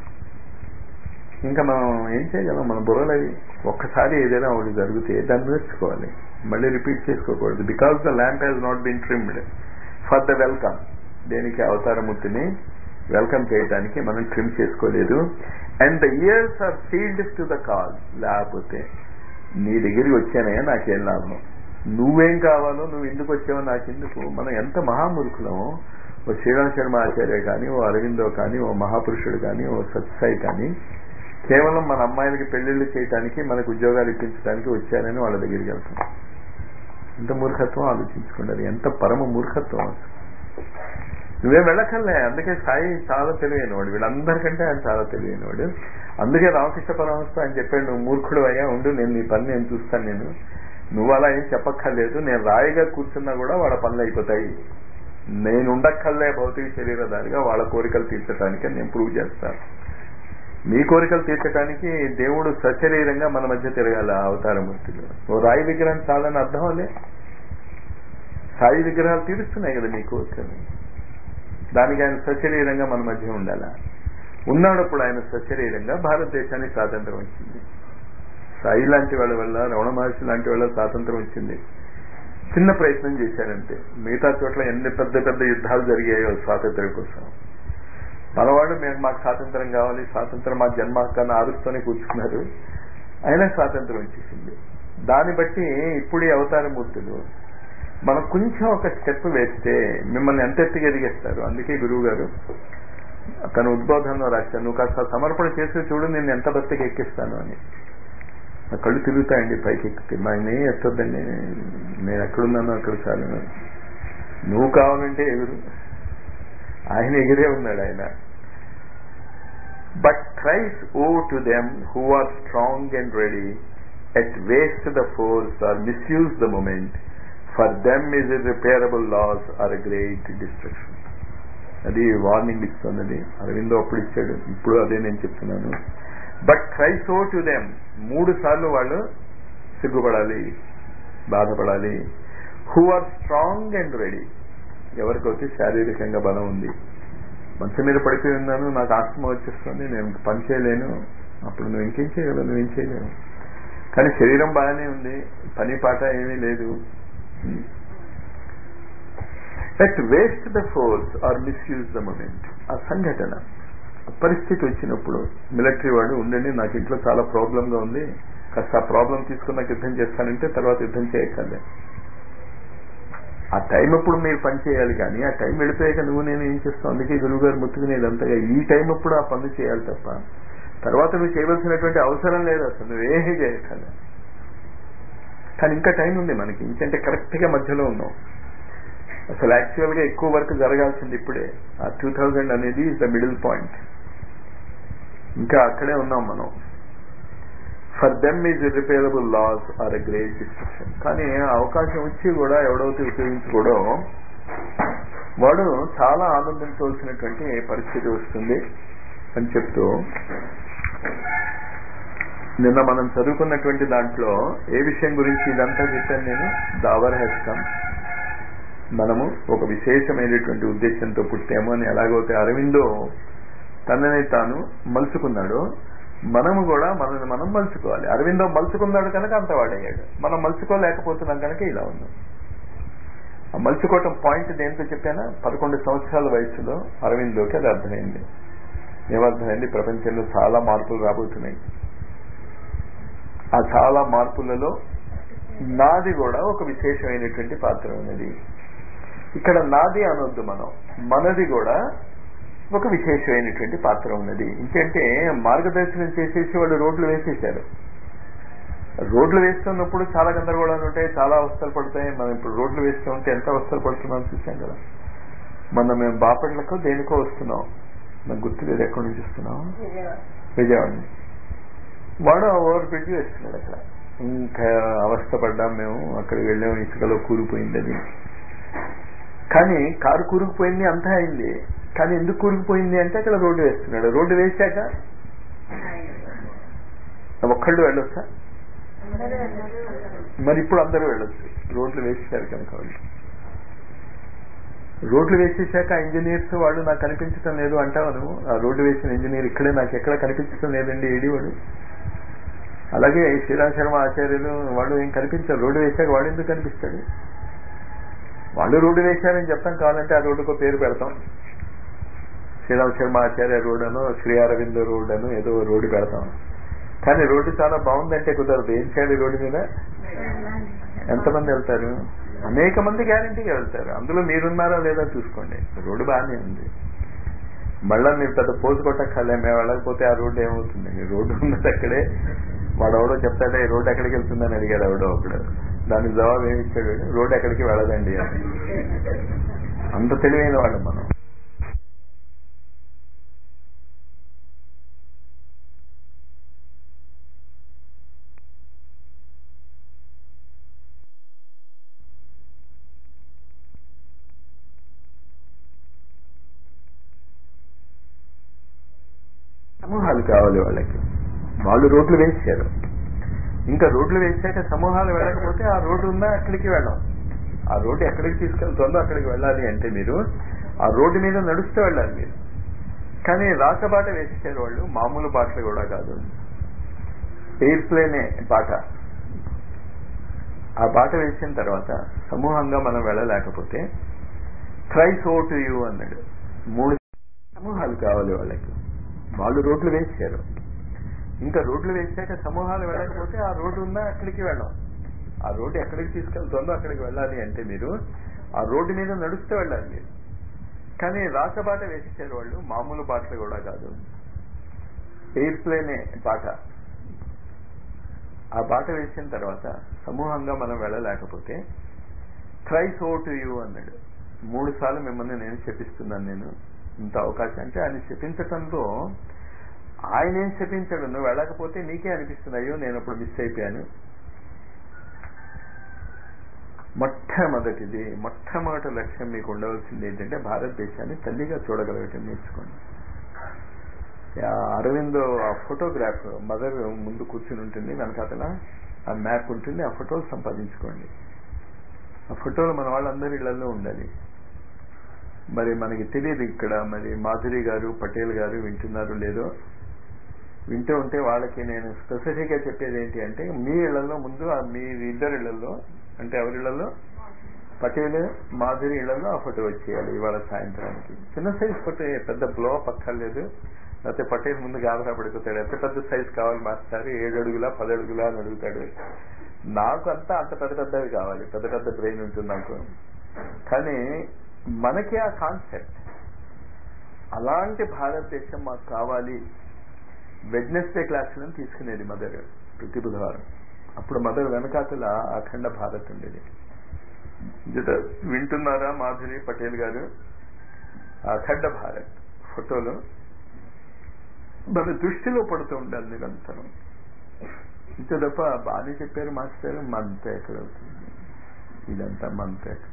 ఇంకా మనం ఏం చేయగలం మన బుర్రలు అవి ఒక్కసారి ఏదైనా ఒకటి జరిగితే దాన్ని నేర్చుకోవాలి మళ్ళీ రిపీట్ చేసుకోకూడదు because the lamp has not been trimmed for the welcome దేనికి అవతారమూర్తిని వెల్కమ్ చేయడానికి మనం ట్రిమ్ చేసుకోలేదు and the ears are sealed to the call లేకపోతే నీ దగ్గరికి వచ్చానయ్యా నాకేం లాభం నువ్వేం కావాలో నువ్వు ఎందుకు వచ్చావో నాకెందుకు మనం ఎంత మహామూర్ఖులమో ఓ శ్రీరామ్ శర్మ ఆచార్య కానీ ఓ అరవిందో కానీ ఓ మహాపురుషుడు కానీ ఓ సత్సాయి కానీ కేవలం మన అమ్మాయిలకి పెళ్లిళ్ళు చేయడానికి మనకు ఉద్యోగాలు ఇప్పించడానికి వచ్చారని వాళ్ళ దగ్గరికి వెళ్తాం ఎంత మూర్ఖత్వం ఆలోచించుకుంటారు ఎంత పరమ మూర్ఖత్వం అసలు నువ్వేం వెళ్ళకల్లే అందుకే సాయి చాలా తెలివైనవాడు వీళ్ళందరికంటే ఆయన చాలా తెలివైనవాడు అందుకే రామకృష్ణ పరమహంస ఆయన చెప్పాడు నువ్వు మూర్ఖుడు అయ్యా ఉండు నేను నీ పని నేను చూస్తాను నేను నువ్వు అలా ఏం చెప్పక్కర్లేదు నేను రాయిగా కూర్చున్నా కూడా వాళ్ళ పనులు అయిపోతాయి నేను ఉండక్కర్లే భౌతిక శరీరదారిగా వాళ్ళ కోరికలు తీర్చడానికి నేను ప్రూవ్ చేస్తాను మీ కోరికలు తీర్చడానికి దేవుడు సశరీరంగా మన మధ్య తిరగాల అవతారమూర్తిలో ఓ రాయి విగ్రహం చాలని అర్థం అలే సాయి విగ్రహాలు తీరుస్తున్నాయి కదా మీ కోరికలు దానికి ఆయన సశరీరంగా మన మధ్య ఉండాలా ఉన్నాడప్పుడు ఆయన సశరీరంగా భారతదేశానికి స్వాతంత్రం వచ్చింది సాయి లాంటి వాళ్ళ వల్ల రమణ మహర్షి లాంటి వాళ్ళ స్వాతంత్రం వచ్చింది చిన్న ప్రయత్నం చేశారంటే మిగతా చోట్ల ఎన్ని పెద్ద పెద్ద యుద్ధాలు జరిగాయో స్వాతంత్ర్యం కోసం మనవాళ్ళు మేము మాకు స్వాతంత్రం కావాలి స్వాతంత్రం మా జన్మ హక్కాన్ని ఆరుస్తూనే కూర్చున్నారు అయినా స్వాతంత్రం వచ్చేసింది దాన్ని బట్టి ఇప్పుడు ఈ అవతార మూర్తులు మనం కొంచెం ఒక స్టెప్ వేస్తే మిమ్మల్ని ఎంత ఎత్తుగా ఎదిగేస్తారు అందుకే గురువు గారు తన ఉద్బోధనలో రాశాను నువ్వు కాస్త సమర్పణ చేసి చూడు నేను ఎంత బతికి ఎక్కిస్తాను అని నా కళ్ళు తిరుగుతాయండి పైకి ఎక్కితే మా ఆయన ఎత్తొద్దండి నేను ఎక్కడున్నాను అక్కడ చాలు నువ్వు కావాలంటే ఎగురు ఆయన ఎగిరే ఉన్నాడు ఆయన but cries woe to them who are strong and ready at waste the force or misuse the moment for them is repairable loss or a great destruction అది వార్నింగ్ ఇస్తున్నది అరవిందో అప్పుడు ఇచ్చాడు ఇప్పుడు అదే నేను చెప్తున్నాను but cries woe to them మూడు సార్లు వాళ్ళు సిగ్గుపడాలి బాధపడాలి who are strong and ready ఎవరికైతే శారీరకంగా బలం ఉంది మంచం మీద పడిపోయి ఉన్నాను నాకు ఆస్తమా వచ్చేస్తుంది నేను పని చేయలేను అప్పుడు నువ్వు ఇంకేం చేయగలవు నువ్వేం చేయలేవు కానీ శరీరం బాగానే ఉంది పని పాట ఏమీ లేదు at waste the force or misuse the moment ఆ సంఘటన పరిస్థితి వచ్చినప్పుడు మిలిటరీ వాడు ఉండండి నాకు ఇంట్లో చాలా ప్రాబ్లంగా ఉంది కాస్త ఆ ప్రాబ్లం తీసుకుని నాకు యుద్ధం చేస్తానంటే తర్వాత యుద్ధం చేయక్కర్లే ఆ టైం అప్పుడు మీరు పని చేయాలి కానీ ఆ టైం వెళ్ళిపోయాక నువ్వు నేను ఏం చేస్తావు అందుకే గురువు గారు ముట్టుకునేది అంతగా ఈ టైం అప్పుడు ఆ పనులు చేయాలి తప్ప తర్వాత నువ్వు చేయవలసినటువంటి అవసరం లేదు అసలు నువ్వేమీ చేయక్కర్లే కానీ ఇంకా టైం ఉంది మనకి ఇంకంటే కరెక్ట్ గా మధ్యలో ఉన్నాం అసలు యాక్చువల్ గా ఎక్కువ వర్క్ జరగాల్సింది ఇప్పుడే ఆ టూ థౌజండ్ అనేది ఇస్ ద మిడిల్ పాయింట్ ఇంకా అక్కడే ఉన్నాం మనం for them is repairable loss or a great destruction కానీ అవకాశం వచ్చి కూడా ఎవడైతే ఉపయోగించుకోవడో వాడు చాలా ఆనందించవలసినటువంటి పరిస్థితి వస్తుంది అని చెప్తూ నిన్న మనం చదువుకున్నటువంటి దాంట్లో ఏ విషయం గురించి ఇదంతా చెప్పాను నేను దావర్ హెస్ కమ్ మనము ఒక విశేషమైనటువంటి ఉద్దేశంతో పుట్టాము అని ఎలాగైతే అరవిందో తనని తాను మలుచుకున్నాడో మనము కూడా మనల్ని మనం మలుచుకోవాలి అరవిందో మలుచుకున్నాడు కనుక అంత వాడయ్యాడు మనం మలుచుకోలేకపోతున్నాం కనుక ఇలా ఉన్నాం ఆ మలుచుకోవటం పాయింట్ దేంతో చెప్పానా పదకొండు సంవత్సరాల వయసులో అరవిందోకి అది అర్థమైంది ఏమర్థమైంది ప్రపంచంలో చాలా మార్పులు రాబోతున్నాయి ఆ చాలా మార్పులలో నాది కూడా ఒక విశేషమైనటువంటి పాత్ర ఉన్నది ఇక్కడ నాది అనొద్దు మనం మనది కూడా ఒక విశేషమైనటువంటి పాత్ర ఉన్నది ఇంకంటే మార్గదర్శనం చేసేసి వాళ్ళు రోడ్లు వేసేసారు రోడ్లు వేస్తున్నప్పుడు చాలా గందరగోళాలు ఉంటాయి చాలా అవస్థలు పడతాయి మనం ఇప్పుడు రోడ్లు వేస్తూ ఉంటే ఎంత అవస్థలు పడుతున్నాం చూసాం కదా మొన్న మేము బాపట్లకు దేనికో వస్తున్నాం నాకు గుర్తులేదు ఎక్కడి నుంచి వస్తున్నాం విజయవాడ నుంచి వాడు ఓవర్ బ్రిడ్జ్ వేస్తున్నాడు అక్కడ ఇంకా అవస్థ పడ్డాం మేము అక్కడికి వెళ్ళాము ఇసుకలో కూలిపోయింది అది కానీ కారు కూరుకుపోయింది అంతా అయింది కానీ ఎందుకు కూరుకుపోయింది అంటే అక్కడ రోడ్డు వేస్తున్నాడు రోడ్డు వేసాక ఒక్కళ్ళు వెళ్ళొచ్చా మరి ఇప్పుడు అందరూ వెళ్ళొచ్చు రోడ్లు వేసేశారు కనుక వాళ్ళు రోడ్లు వేసేసాక ఇంజనీర్స్ వాళ్ళు నాకు కనిపించడం లేదు అంటావు నువ్వు ఆ రోడ్డు వేసిన ఇంజనీర్ ఇక్కడే నాకు ఎక్కడ కనిపించడం లేదండి ఏడి వాడు అలాగే శ్రీరామ్ శర్మ ఆచార్యులు వాళ్ళు ఏం కనిపించారు రోడ్డు వేశాక వాడు ఎందుకు కనిపిస్తాడు వాళ్ళు రోడ్డు వేశారని చెప్తాం కావాలంటే ఆ రోడ్డుకో పేరు పెడతాం శ్రీరామ్ శర్మ ఆచార్య రోడ్ అను శ్రీ అరవింద రోడ్ అను ఏదో రోడ్డు పెడతాం కానీ రోడ్డు చాలా బాగుందంటే కుదరదు ఏం చేయాలి రోడ్డు మీద ఎంతమంది వెళ్తారు అనేక మంది గ్యారంటీగా వెళ్తారు అందులో మీరున్నారా లేదా చూసుకోండి రోడ్డు బాగానే ఉంది మళ్ళా మీరు పెద్ద పోజు కొట్టక్కర్లే మేము వెళ్ళకపోతే ఆ రోడ్డు ఏమవుతుంది రోడ్డు ఉన్నది అక్కడే వాడు ఎవడో చెప్తాడే ఈ రోడ్డు ఎక్కడికి వెళ్తుందని అడిగాడు ఎవడో ఒకడు దానికి జవాబు ఏమి ఇచ్చాడు రోడ్డు ఎక్కడికి వెళ్ళదండి అని అంత తెలివైన వాళ్ళు మనం సమూహాలు కావాలి వాళ్ళకి వాళ్ళు రోడ్లు వేసారు ఇంకా రోడ్లు వేసాక సమూహాలు వెళ్ళకపోతే ఆ రోడ్డు ఉందా అక్కడికి వెళ్ళాం ఆ రోడ్డు ఎక్కడికి తీసుకెళ్తుందో అక్కడికి వెళ్ళాలి అంటే మీరు ఆ రోడ్డు మీద నడుస్తూ వెళ్ళాలి మీరు కానీ రాసబాట వేసేసారు వాళ్ళు మామూలు బాటలు కూడా కాదు ఎయిర్ప్లేనే బాట ఆ బాట వేసిన తర్వాత సమూహంగా మనం వెళ్ళలేకపోతే ట్రై సో టు యూ అన్నాడు మూడు సమూహాలు కావాలి వాళ్ళకి వాళ్ళు రోడ్లు వేసారు ఇంకా రోడ్లు వేసాక సమూహాలు వెళ్ళకపోతే ఆ రోడ్డు ఉందా అక్కడికి వెళ్ళాం ఆ రోడ్డు ఎక్కడికి తీసుకెళ్తుందో అక్కడికి వెళ్ళాలి అంటే మీరు ఆ రోడ్డు మీద నడుస్తూ వెళ్ళాలి మీరు కానీ రాసబాట వేసేసారు వాళ్ళు మామూలు బాటలు కూడా కాదు ఎయిర్ప్లేనే బాట ఆ బాట వేసిన తర్వాత సమూహంగా మనం వెళ్ళలేకపోతే ట్రై సో టు యూ అన్నాడు మూడు సార్లు మిమ్మల్ని నేను చెప్పిస్తున్నాను నేను ఇంత అవకాశం అంటే ఆయన చెప్పించటంలో ఆయన ఏం చెప్పించాడు నువ్వు వెళ్ళకపోతే నీకే అనిపిస్తుంది అయ్యో నేను అప్పుడు మిస్ అయిపోయాను మొట్టమొదటిది మొట్టమొదటి లక్ష్యం మీకు ఉండవలసింది ఏంటంటే భారతదేశాన్ని తల్లిగా చూడగలగటం నేర్చుకోండి అరవిందో ఆ ఫోటోగ్రాఫ్ మదర్ ముందు కూర్చుని ఉంటుంది వెనకాతల ఆ మ్యాప్ ఉంటుంది ఆ ఫోటోలు సంపాదించుకోండి ఆ ఫోటోలు మన వాళ్ళందరి ఇళ్లలో ఉండాలి మరి మనకి తెలియదు ఇక్కడ మరి మాధురి గారు పటేల్ గారు వింటున్నారు లేదో వింటూ ఉంటే వాళ్ళకి నేను స్పెసిఫిక్ గా చెప్పేది ఏంటి అంటే మీ ఇళ్లలో ముందు మీ ఇద్దరు ఇళ్లలో అంటే ఎవరి ఇళ్లలో పటేల్ మాధురి ఇళ్లలో ఆ ఫోటో వచ్చేయాలి ఇవాళ సాయంత్రానికి చిన్న సైజ్ ఫోటో పెద్ద బ్లో పక్కర్లేదు లేకపోతే పటేల్ ముందు గాబరా పడిపోతాడు ఎంత పెద్ద సైజ్ కావాలి మాస్టర్ ఏడు అడుగులా పది అడుగులా అని అడుగుతాడు నాకు అంతా అంత పెద్ద పెద్దవి కావాలి పెద్ద పెద్ద బ్రెయిన్ ఉంటుంది నాకు కానీ మనకి ఆ కాన్సెప్ట్ అలాంటి భారతదేశం మాకు కావాలి వెడ్నెస్డే క్లాసులను తీసుకునేది మదర్ ప్రతి బుధవారం అప్పుడు మదర్ వెనకాతల అఖండ భారత్ ఉండేది వింటున్నారా మాధురి పటేల్ గారు అఖండ భారత్ ఫోటోలు మన దృష్టిలో పడుతూ ఉండాలి నిరంతరం ఇంత తప్ప బాగానే చెప్పారు మాస్టర్ మంత ఎక్కడ అవుతుంది ఇదంతా మంత ఎక్కడ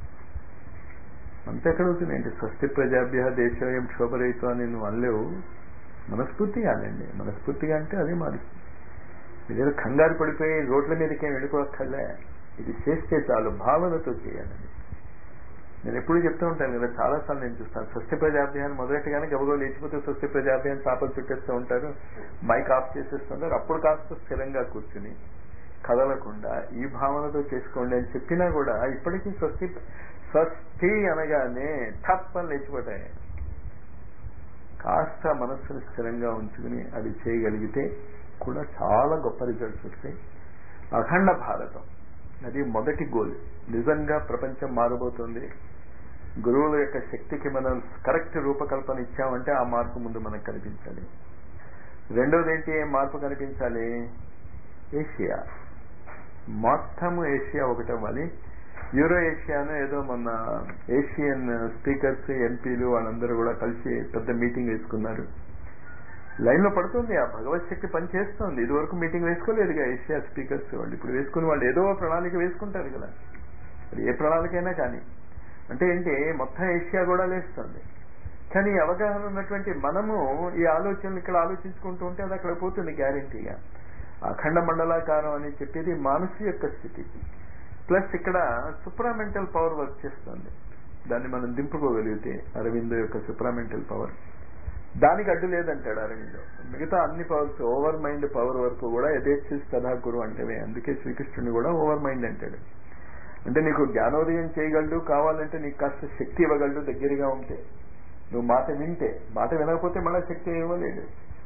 అంత ఎక్కడ అవుతుంది ఏంటి స్వస్తి ప్రజాభ్య దేశం క్షోభరహితం అని నువ్వు అనలేవు మనస్ఫూర్తిగా అనండి మనస్ఫూర్తిగా అంటే అదే మారుస్తుంది మీరు కంగారు పడిపోయి రోడ్ల మీదకేం వెళ్ళిపోక్కర్లే ఇది చేస్తే చాలు భావనతో చేయాలండి నేను ఎప్పుడు చెప్తూ ఉంటాను కదా చాలా సార్లు నేను చూస్తాను స్వస్తి ప్రజాభ్యాన్ని మొదలెట్టగానే గబగబా లేచిపోతే స్వస్తి ప్రజాభ్యాన్ని చాపలు చుట్టేస్తూ ఉంటారు మైక్ ఆఫ్ చేసేస్తుంటారు అప్పుడు కాస్త స్థిరంగా కూర్చుని కదలకుండా ఈ భావనతో చేసుకోండి అని చెప్పినా కూడా ఇప్పటికీ స్వస్తి స్వస్తి అనగానే తప్పని లేచిపోతాయి కాస్త మనస్సును స్థిరంగా ఉంచుకుని అది చేయగలిగితే కూడా చాలా గొప్ప రిజల్ట్స్ వస్తాయి అఖండ భారతం అది మొదటి గోల్ నిజంగా ప్రపంచం మారబోతుంది గురువుల యొక్క శక్తికి మనం కరెక్ట్ రూపకల్పన ఇచ్చామంటే ఆ మార్పు ముందు మనకు కనిపించాలి రెండోది ఏంటి ఏం మార్పు కనిపించాలి ఏషియా మొత్తము ఏషియా ఒకటవ్వాలి యూరో ఏషియాను ఏదో మొన్న ఏషియన్ స్పీకర్స్ ఎంపీలు వాళ్ళందరూ కూడా కలిసి పెద్ద మీటింగ్ వేసుకున్నారు లైన్ లో పడుతుంది ఆ భగవత్ శక్తి పనిచేస్తుంది ఇదివరకు మీటింగ్ వేసుకోలేదుగా ఏషియా స్పీకర్స్ వాళ్ళు ఇప్పుడు వేసుకుని వాళ్ళు ఏదో ప్రణాళిక వేసుకుంటారు కదా అది ఏ ప్రణాళికైనా కానీ అంటే ఏంటి మొత్తం ఏషియా కూడా లేస్తుంది కానీ అవగాహన ఉన్నటువంటి మనము ఈ ఆలోచనలు ఇక్కడ ఆలోచించుకుంటూ ఉంటే అది అక్కడ పోతుంది గ్యారంటీగా అఖండ మండలాకారం అని చెప్పేది మనసు యొక్క స్థితి ప్లస్ ఇక్కడ సుప్రామెంటల్ పవర్ వర్క్ చేస్తుంది దాన్ని మనం దింపుకోగలిగితే అరవిందో యొక్క సుప్రామెంటల్ పవర్ దానికి అడ్డు లేదంటాడు అరవిందో మిగతా అన్ని పవర్స్ ఓవర్ మైండ్ పవర్ వరకు కూడా యథేచ్ఛిస్ తథా గురు అంటేవే అందుకే శ్రీకృష్ణుని కూడా ఓవర్ మైండ్ అంటాడు అంటే నీకు జ్ఞానోదయం చేయగలడు కావాలంటే నీకు కాస్త శక్తి ఇవ్వగలడు దగ్గరగా ఉంటే నువ్వు మాట వింటే మాట వినకపోతే మళ్ళీ శక్తి ఇవ్వలేడు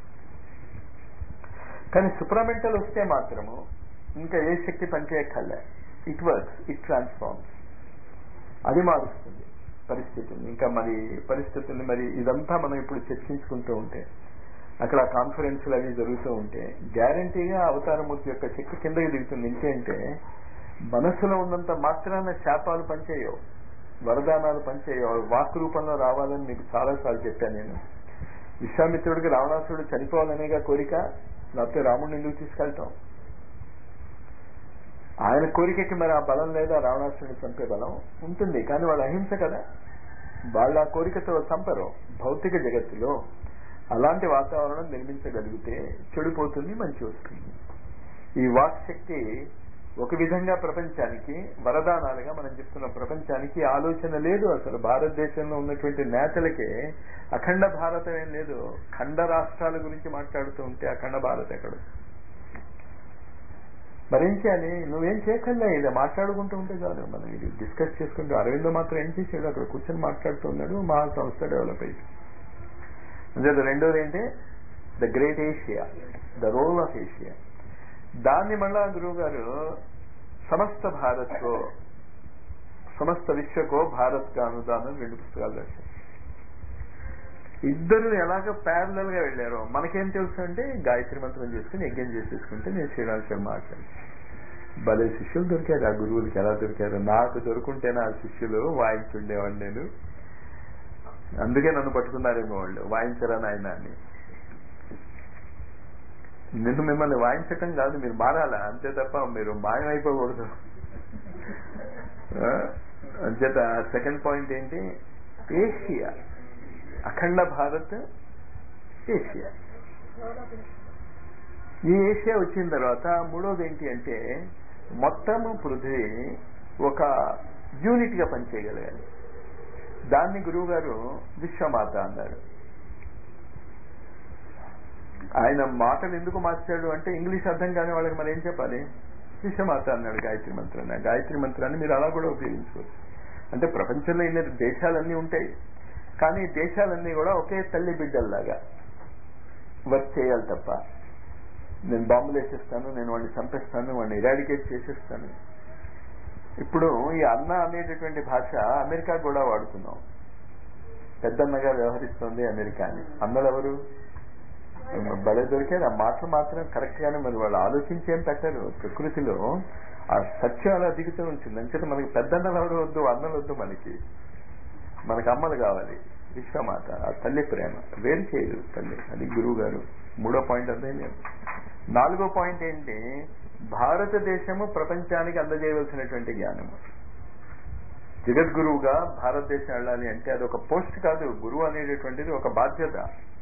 కానీ సుప్రమెంటల్ వస్తే మాత్రము ఇంకా ఏ శక్తి పనిచేయక్కర్లే ఇట్ వర్క్స్ ఇట్ ట్రాన్స్ఫార్మ్స్ అది మారుస్తుంది పరిస్థితుల్ని ఇంకా మరి పరిస్థితుల్ని మరి ఇదంతా మనం ఇప్పుడు చర్చించుకుంటూ ఉంటే అక్కడ కాన్ఫరెన్స్లు అవి జరుగుతూ ఉంటే గ్యారంటీగా అవతారమూర్తి యొక్క శక్తి కిందకి దిగుతుంది ఇంకేంటే మనసులో ఉన్నంత మాత్రాన శాపాలు పనిచేయవు వరదానాలు పనిచేయవు వాక్ రూపంలో రావాలని మీకు చాలాసార్లు చెప్పాను నేను విశ్వామిత్రుడికి రావణాసురుడు చనిపోవాలనేగా కోరిక లేకపోతే రాముడిని ఎందుకు తీసుకెళ్తాం ఆయన కోరికకి మరి ఆ బలం లేదా రావణాసురుని చంపే బలం ఉంటుంది కానీ వాళ్ళు అహింస కదా వాళ్ళ ఆ కోరికతో చంపరు భౌతిక జగత్తులో అలాంటి వాతావరణం నిర్మించగలిగితే చెడిపోతుంది మంచి వస్తుంది ఈ వాక్ శక్తి ఒక విధంగా ప్రపంచానికి వరదానాలుగా మనం చెప్తున్న ప్రపంచానికి ఆలోచన లేదు అసలు భారతదేశంలో ఉన్నటువంటి నేతలకే అఖండ భారతం ఏం లేదు ఖండ రాష్ట్రాల గురించి మాట్లాడుతూ ఉంటే అఖండ భారత్ ఎక్కడ మరేం చేయాలి నువ్వేం చేయకల్లా ఇది మాట్లాడుకుంటూ ఉంటే చాలు మనం ఇది డిస్కస్ చేసుకుంటూ అరవిందో మాత్రం ఏం చేసాడు అక్కడ కూర్చొని మాట్లాడుతూ ఉన్నాడు మా సంస్థ డెవలప్ అయ్యి అంటే రెండోది ఏంటి the great Asia the role of Asia దాన్ని మళ్ళా గురువు గారు సమస్త భారత్కో సమస్త విశ్వకో భారత్ గా అనుదానం రెండు పుస్తకాలు రాశారు ఇద్దరు ఎలాగ ప్యారలల్ గా వెళ్ళారో మనకేం తెలుసు అంటే గాయత్రి మంత్రం చేసుకుని యజ్ఞం చేసేసుకుంటే నేను శ్రీరామ్ శర్మ ఆచార్య భలే శిష్యులు దొరికారు ఆ గురువులకి ఎలా దొరికారు నాకు దొరుకుంటే నా శిష్యులు వాయించుండేవాడిని నేను అందుకే నన్ను పట్టుకున్నారేమో వాళ్ళు వాయించరా నాయన అని నిన్ను మిమ్మల్ని వాయించటం కాదు మీరు మారాలా అంతే తప్ప మీరు మాయమైపోకూడదు అంచేత సెకండ్ పాయింట్ ఏంటి ఏషియా అఖండ భారత్ ఏషియా ఈ ఏషియా వచ్చిన తర్వాత మూడోది ఏంటి అంటే మొత్తం పృథ్వీ ఒక యూనిట్ గా పనిచేయగలగాలి దాన్ని గురువు గారు విశ్వమాత అన్నారు ఆయన మాటలు ఎందుకు మార్చాడు అంటే ఇంగ్లీష్ అర్థం కాని వాళ్ళకి మరి ఏం చెప్పాలి విశ్వమాత అన్నాడు గాయత్రి మంత్రాన్ని ఆ గాయత్రి మంత్రాన్ని మీరు అలా కూడా ఉపయోగించుకోవచ్చు అంటే ప్రపంచంలో ఇన్ని దేశాలన్నీ ఉంటాయి కానీ దేశాలన్నీ కూడా ఒకే తల్లి బిడ్డల్లాగా వర్క్ చేయాలి తప్ప నేను బాంబులు వేసేస్తాను నేను వాడిని చంపేస్తాను వాడిని ఇరాడికేట్ చేసేస్తాను ఇప్పుడు ఈ అన్న అనేటటువంటి భాష అమెరికా కూడా వాడుతున్నాం పెద్దన్నగా వ్యవహరిస్తోంది అమెరికా అని అన్నలు ఎవరు బలే దొరికారు ఆ మాటలు మాత్రం కరెక్ట్ గానే మరి వాళ్ళు ఆలోచించి ఏం పెట్టారు ప్రకృతిలో ఆ సత్యం అలా దిగుతూ ఉంటుంది అంచేత మనకి పెద్దన్నలు ఎవరు వద్దు అన్నలు వద్దు మనకి మనకి అమ్మలు కావాలి విశ్వమాత ఆ తల్లి ప్రేమ వేరు చేయదు తల్లి అది గురువు గారు మూడో పాయింట్ అదే లేదు నాలుగో పాయింట్ ఏంటి భారతదేశము ప్రపంచానికి అందజేయవలసినటువంటి జ్ఞానము జగద్గురువుగా భారతదేశం వెళ్ళాలి అంటే అది ఒక పోస్ట్ కాదు గురువు అనేటటువంటిది ఒక బాధ్యత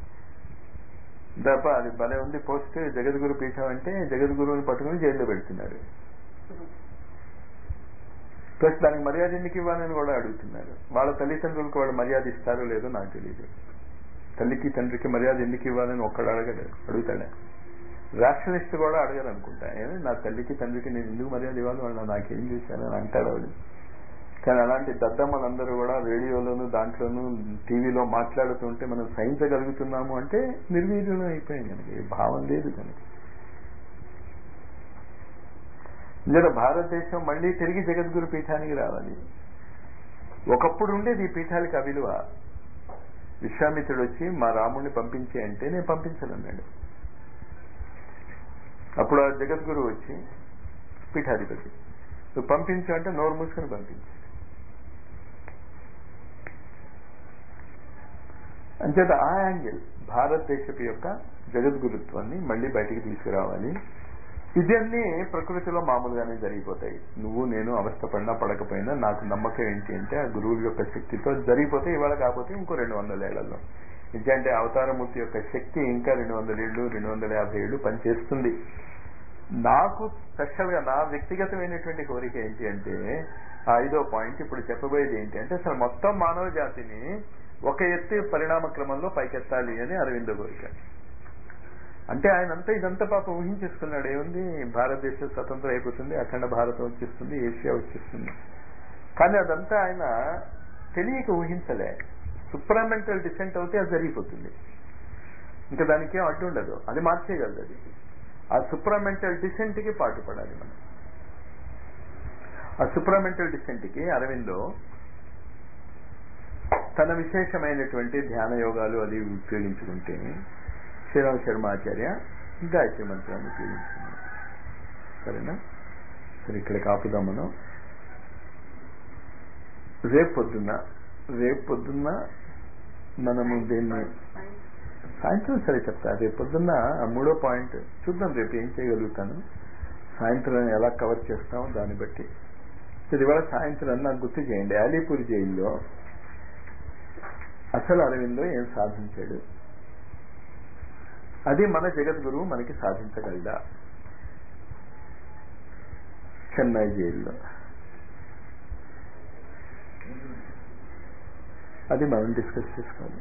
తప్ప అది భలే ఉంది పోస్ట్ జగద్గురు పీఠం అంటే జగద్గురువుని పట్టుకుని జైల్లో పెడుతున్నారు ప్లస్ దానికి మర్యాద ఎందుకు ఇవ్వాలని కూడా అడుగుతున్నారు వాళ్ళ తల్లిదండ్రులకు వాళ్ళు మర్యాద ఇస్తారో లేదో నాకు తెలియదు తల్లికి తండ్రికి మర్యాద ఎందుకు ఇవ్వాలని ఒక్కడు అడగడు అడుగుతాడా రాషనలిస్ట్ కూడా అడగరు అనుకుంటా ఏమి నా తల్లికి తండ్రికి నేను ఎందుకు మర్యాద ఇవ్వాలి వాళ్ళు నాకేం చేశానని అంటాడు వాడు కానీ అలాంటి దద్దమ్మలందరూ కూడా రేడియోలోను దాంట్లోనూ టీవీలో మాట్లాడుతుంటే మనం సహించగలుగుతున్నాము అంటే నిర్వీర్యం అయిపోయింది కనుక ఏ భావం లేదు కనుక ఇందులో భారతదేశం మళ్ళీ తిరిగి జగద్గురు పీఠానికి రావాలి ఒకప్పుడు ఉండేది ఈ పీఠాలకి అవిలువ విశ్వామిత్రుడు వచ్చి మా రాముడిని పంపించే అంటే నేను పంపించనన్నాడు అప్పుడు ఆ జగద్గురు వచ్చి పీఠాధిపతి నువ్వు పంపించు అంటే నోరు మూసుకొని పంపించు అంచేత ఆ యాంగిల్ భారతదేశపు యొక్క జగద్గురుత్వాన్ని మళ్ళీ బయటికి తీసుకురావాలి ఇదన్నీ ప్రకృతిలో మామూలుగానే జరిగిపోతాయి నువ్వు నేను అవస్థపడినా పడకపోయినా నాకు నమ్మకం ఏంటి అంటే ఆ గురువుల యొక్క శక్తితో జరిగిపోతే ఇవాళ కాకపోతే ఇంకో రెండు వందల ఏళ్లలో ఎందుకంటే అవతారమూర్తి యొక్క శక్తి ఇంకా రెండు వందల ఏళ్ళు రెండు వందల యాభై ఏళ్ళు పనిచేస్తుంది నాకు స్పెషల్ గా నా వ్యక్తిగతమైనటువంటి కోరిక ఏంటి అంటే ఆ ఐదో పాయింట్ ఇప్పుడు చెప్పబోయేది ఏంటి అంటే అసలు మొత్తం మానవ జాతిని ఒక ఎత్తు పరిణామ క్రమంలో పైకెత్తాలి అని అరవింద కోరిక అంటే ఆయన అంతా ఇదంతా పాప ఊహించేసుకున్నాడు ఏముంది భారతదేశం స్వతంత్రం అయిపోతుంది అఖండ భారతం వచ్చేస్తుంది ఏషియా వచ్చేస్తుంది కానీ అదంతా ఆయన తెలియక ఊహించలే సుప్రామెంటల్ డిసెంట్ అవుతే అది జరిగిపోతుంది ఇంకా దానికి ఏం అడ్డు ఉండదు అది మార్చేయగలదు అది ఆ సుప్రామెంటల్ డిసెంట్ కి పాటుపడాలి మనం ఆ సుప్రామెంటల్ డిసెంట్ కి అరవిందో తన విశేషమైనటువంటి ధ్యాన యోగాలు అది ఉపయోగించుకుంటే శ్రీరామ శర్మాచార్య గాయత్రి మంత్రాన్ని ఉపయోగించుకున్నాం సరేనా సరే ఇక్కడ కాపుదాం మనం రేపు పొద్దున్న రేపు పొద్దున్న మనము దీన్ని సాయంత్రం సరే చెప్తా రేపు పొద్దున్న ఆ మూడో పాయింట్ చూద్దాం రేపు ఏం చేయగలుగుతాను సాయంత్రం ఎలా కవర్ చేస్తామో దాన్ని బట్టి సరే ఇవాళ సాయంత్రం నాకు గుర్తు చేయండి అలీపూర్ జైల్లో అసలు అరవిందో ఏం సాధించాడు అది మన జగద్గురువు మనకి సాధించగలదా చెన్నై జైల్లో అది మనం డిస్కస్ చేసుకోవాలి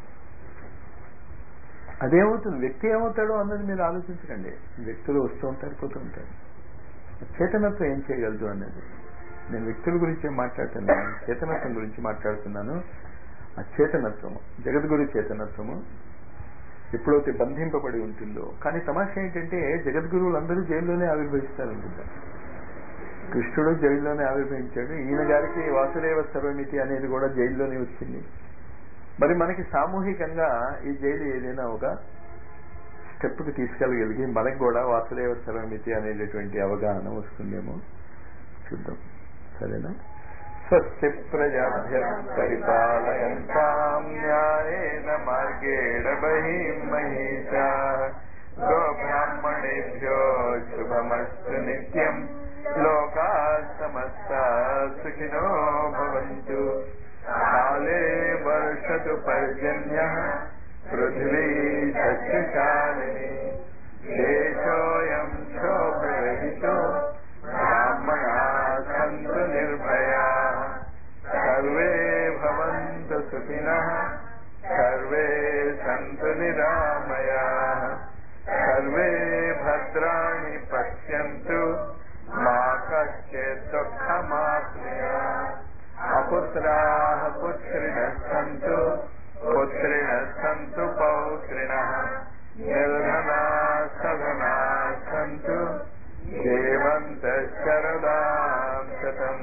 అదేమవుతుంది వ్యక్తి ఏమవుతాడో అన్నది మీరు ఆలోచించకండి వ్యక్తులు వస్తూ ఉంటారు పోతూ ఉంటారు చేతనత్వం ఏం చేయగలదు అనేది నేను వ్యక్తుల గురించి మాట్లాడుతున్నాను చేతనత్వం గురించి మాట్లాడుతున్నాను ఆ చేతనత్వము జగద్గురు చేతనత్వము ఎప్పుడైతే బంధింపబడి ఉంటుందో కానీ తమాషా ఏంటంటే జగద్గురువులందరూ జైల్లోనే ఆవిర్భవిస్తారు అనుకుంటా కృష్ణుడు జైల్లోనే ఆవిర్భవించాడు ఈయన గారికి వాసుదేవ సర్వమితి అనేది కూడా జైల్లోనే వచ్చింది మరి మనకి సామూహికంగా ఈ జైలు ఏదైనా ఒక స్టెప్కి తీసుకెళ్ళగలిగి మనకి కూడా వాసుదేవ సర్వమితి అనేటటువంటి అవగాహన వస్తుందేమో చూద్దాం సరేనా స్వస్తి ప్రజాభ్య పరిపాలయంతాం న్యాయేన మార్గేణ బహిం మహిషా గోబ్రాహ్మణేభ్యో శుభమస్తు నిత్యం లోకా సమస్తా సుఖినో భవంతు కాలే వర్షతు పర్జన్య పృథివీ సస్యశాలిని దేశోయం శోభరహితో బ్రాహ్మణా సంతు నిర్భయా సర్వే భవంతు సుఖినః సర్వే సంతు నిరామయా సర్వే భద్రాణి పశ్యంతు మా కశ్చిత్ దుఃఖమాప్నుయా అపుత్రాः పుత్రిణः सन्तु पुत्रिणः सन्तु पौत्रिणः निर्धनाः सधनाः सन्तु जीवन्तः शरदां शतम्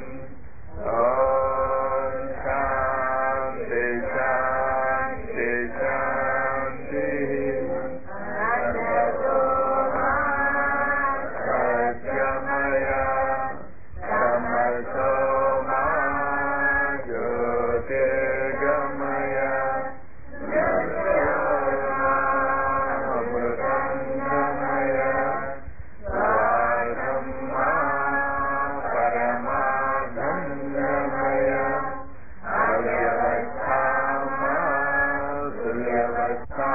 ॐ शान्ति शान्ति शान्तिः सत्यमया समर्थो मा ज्योतिर्गमय अमृतङ्गमय स्वार्थं मा परमाधङ्गमय अव्यवस्था मा सुव्यवस्था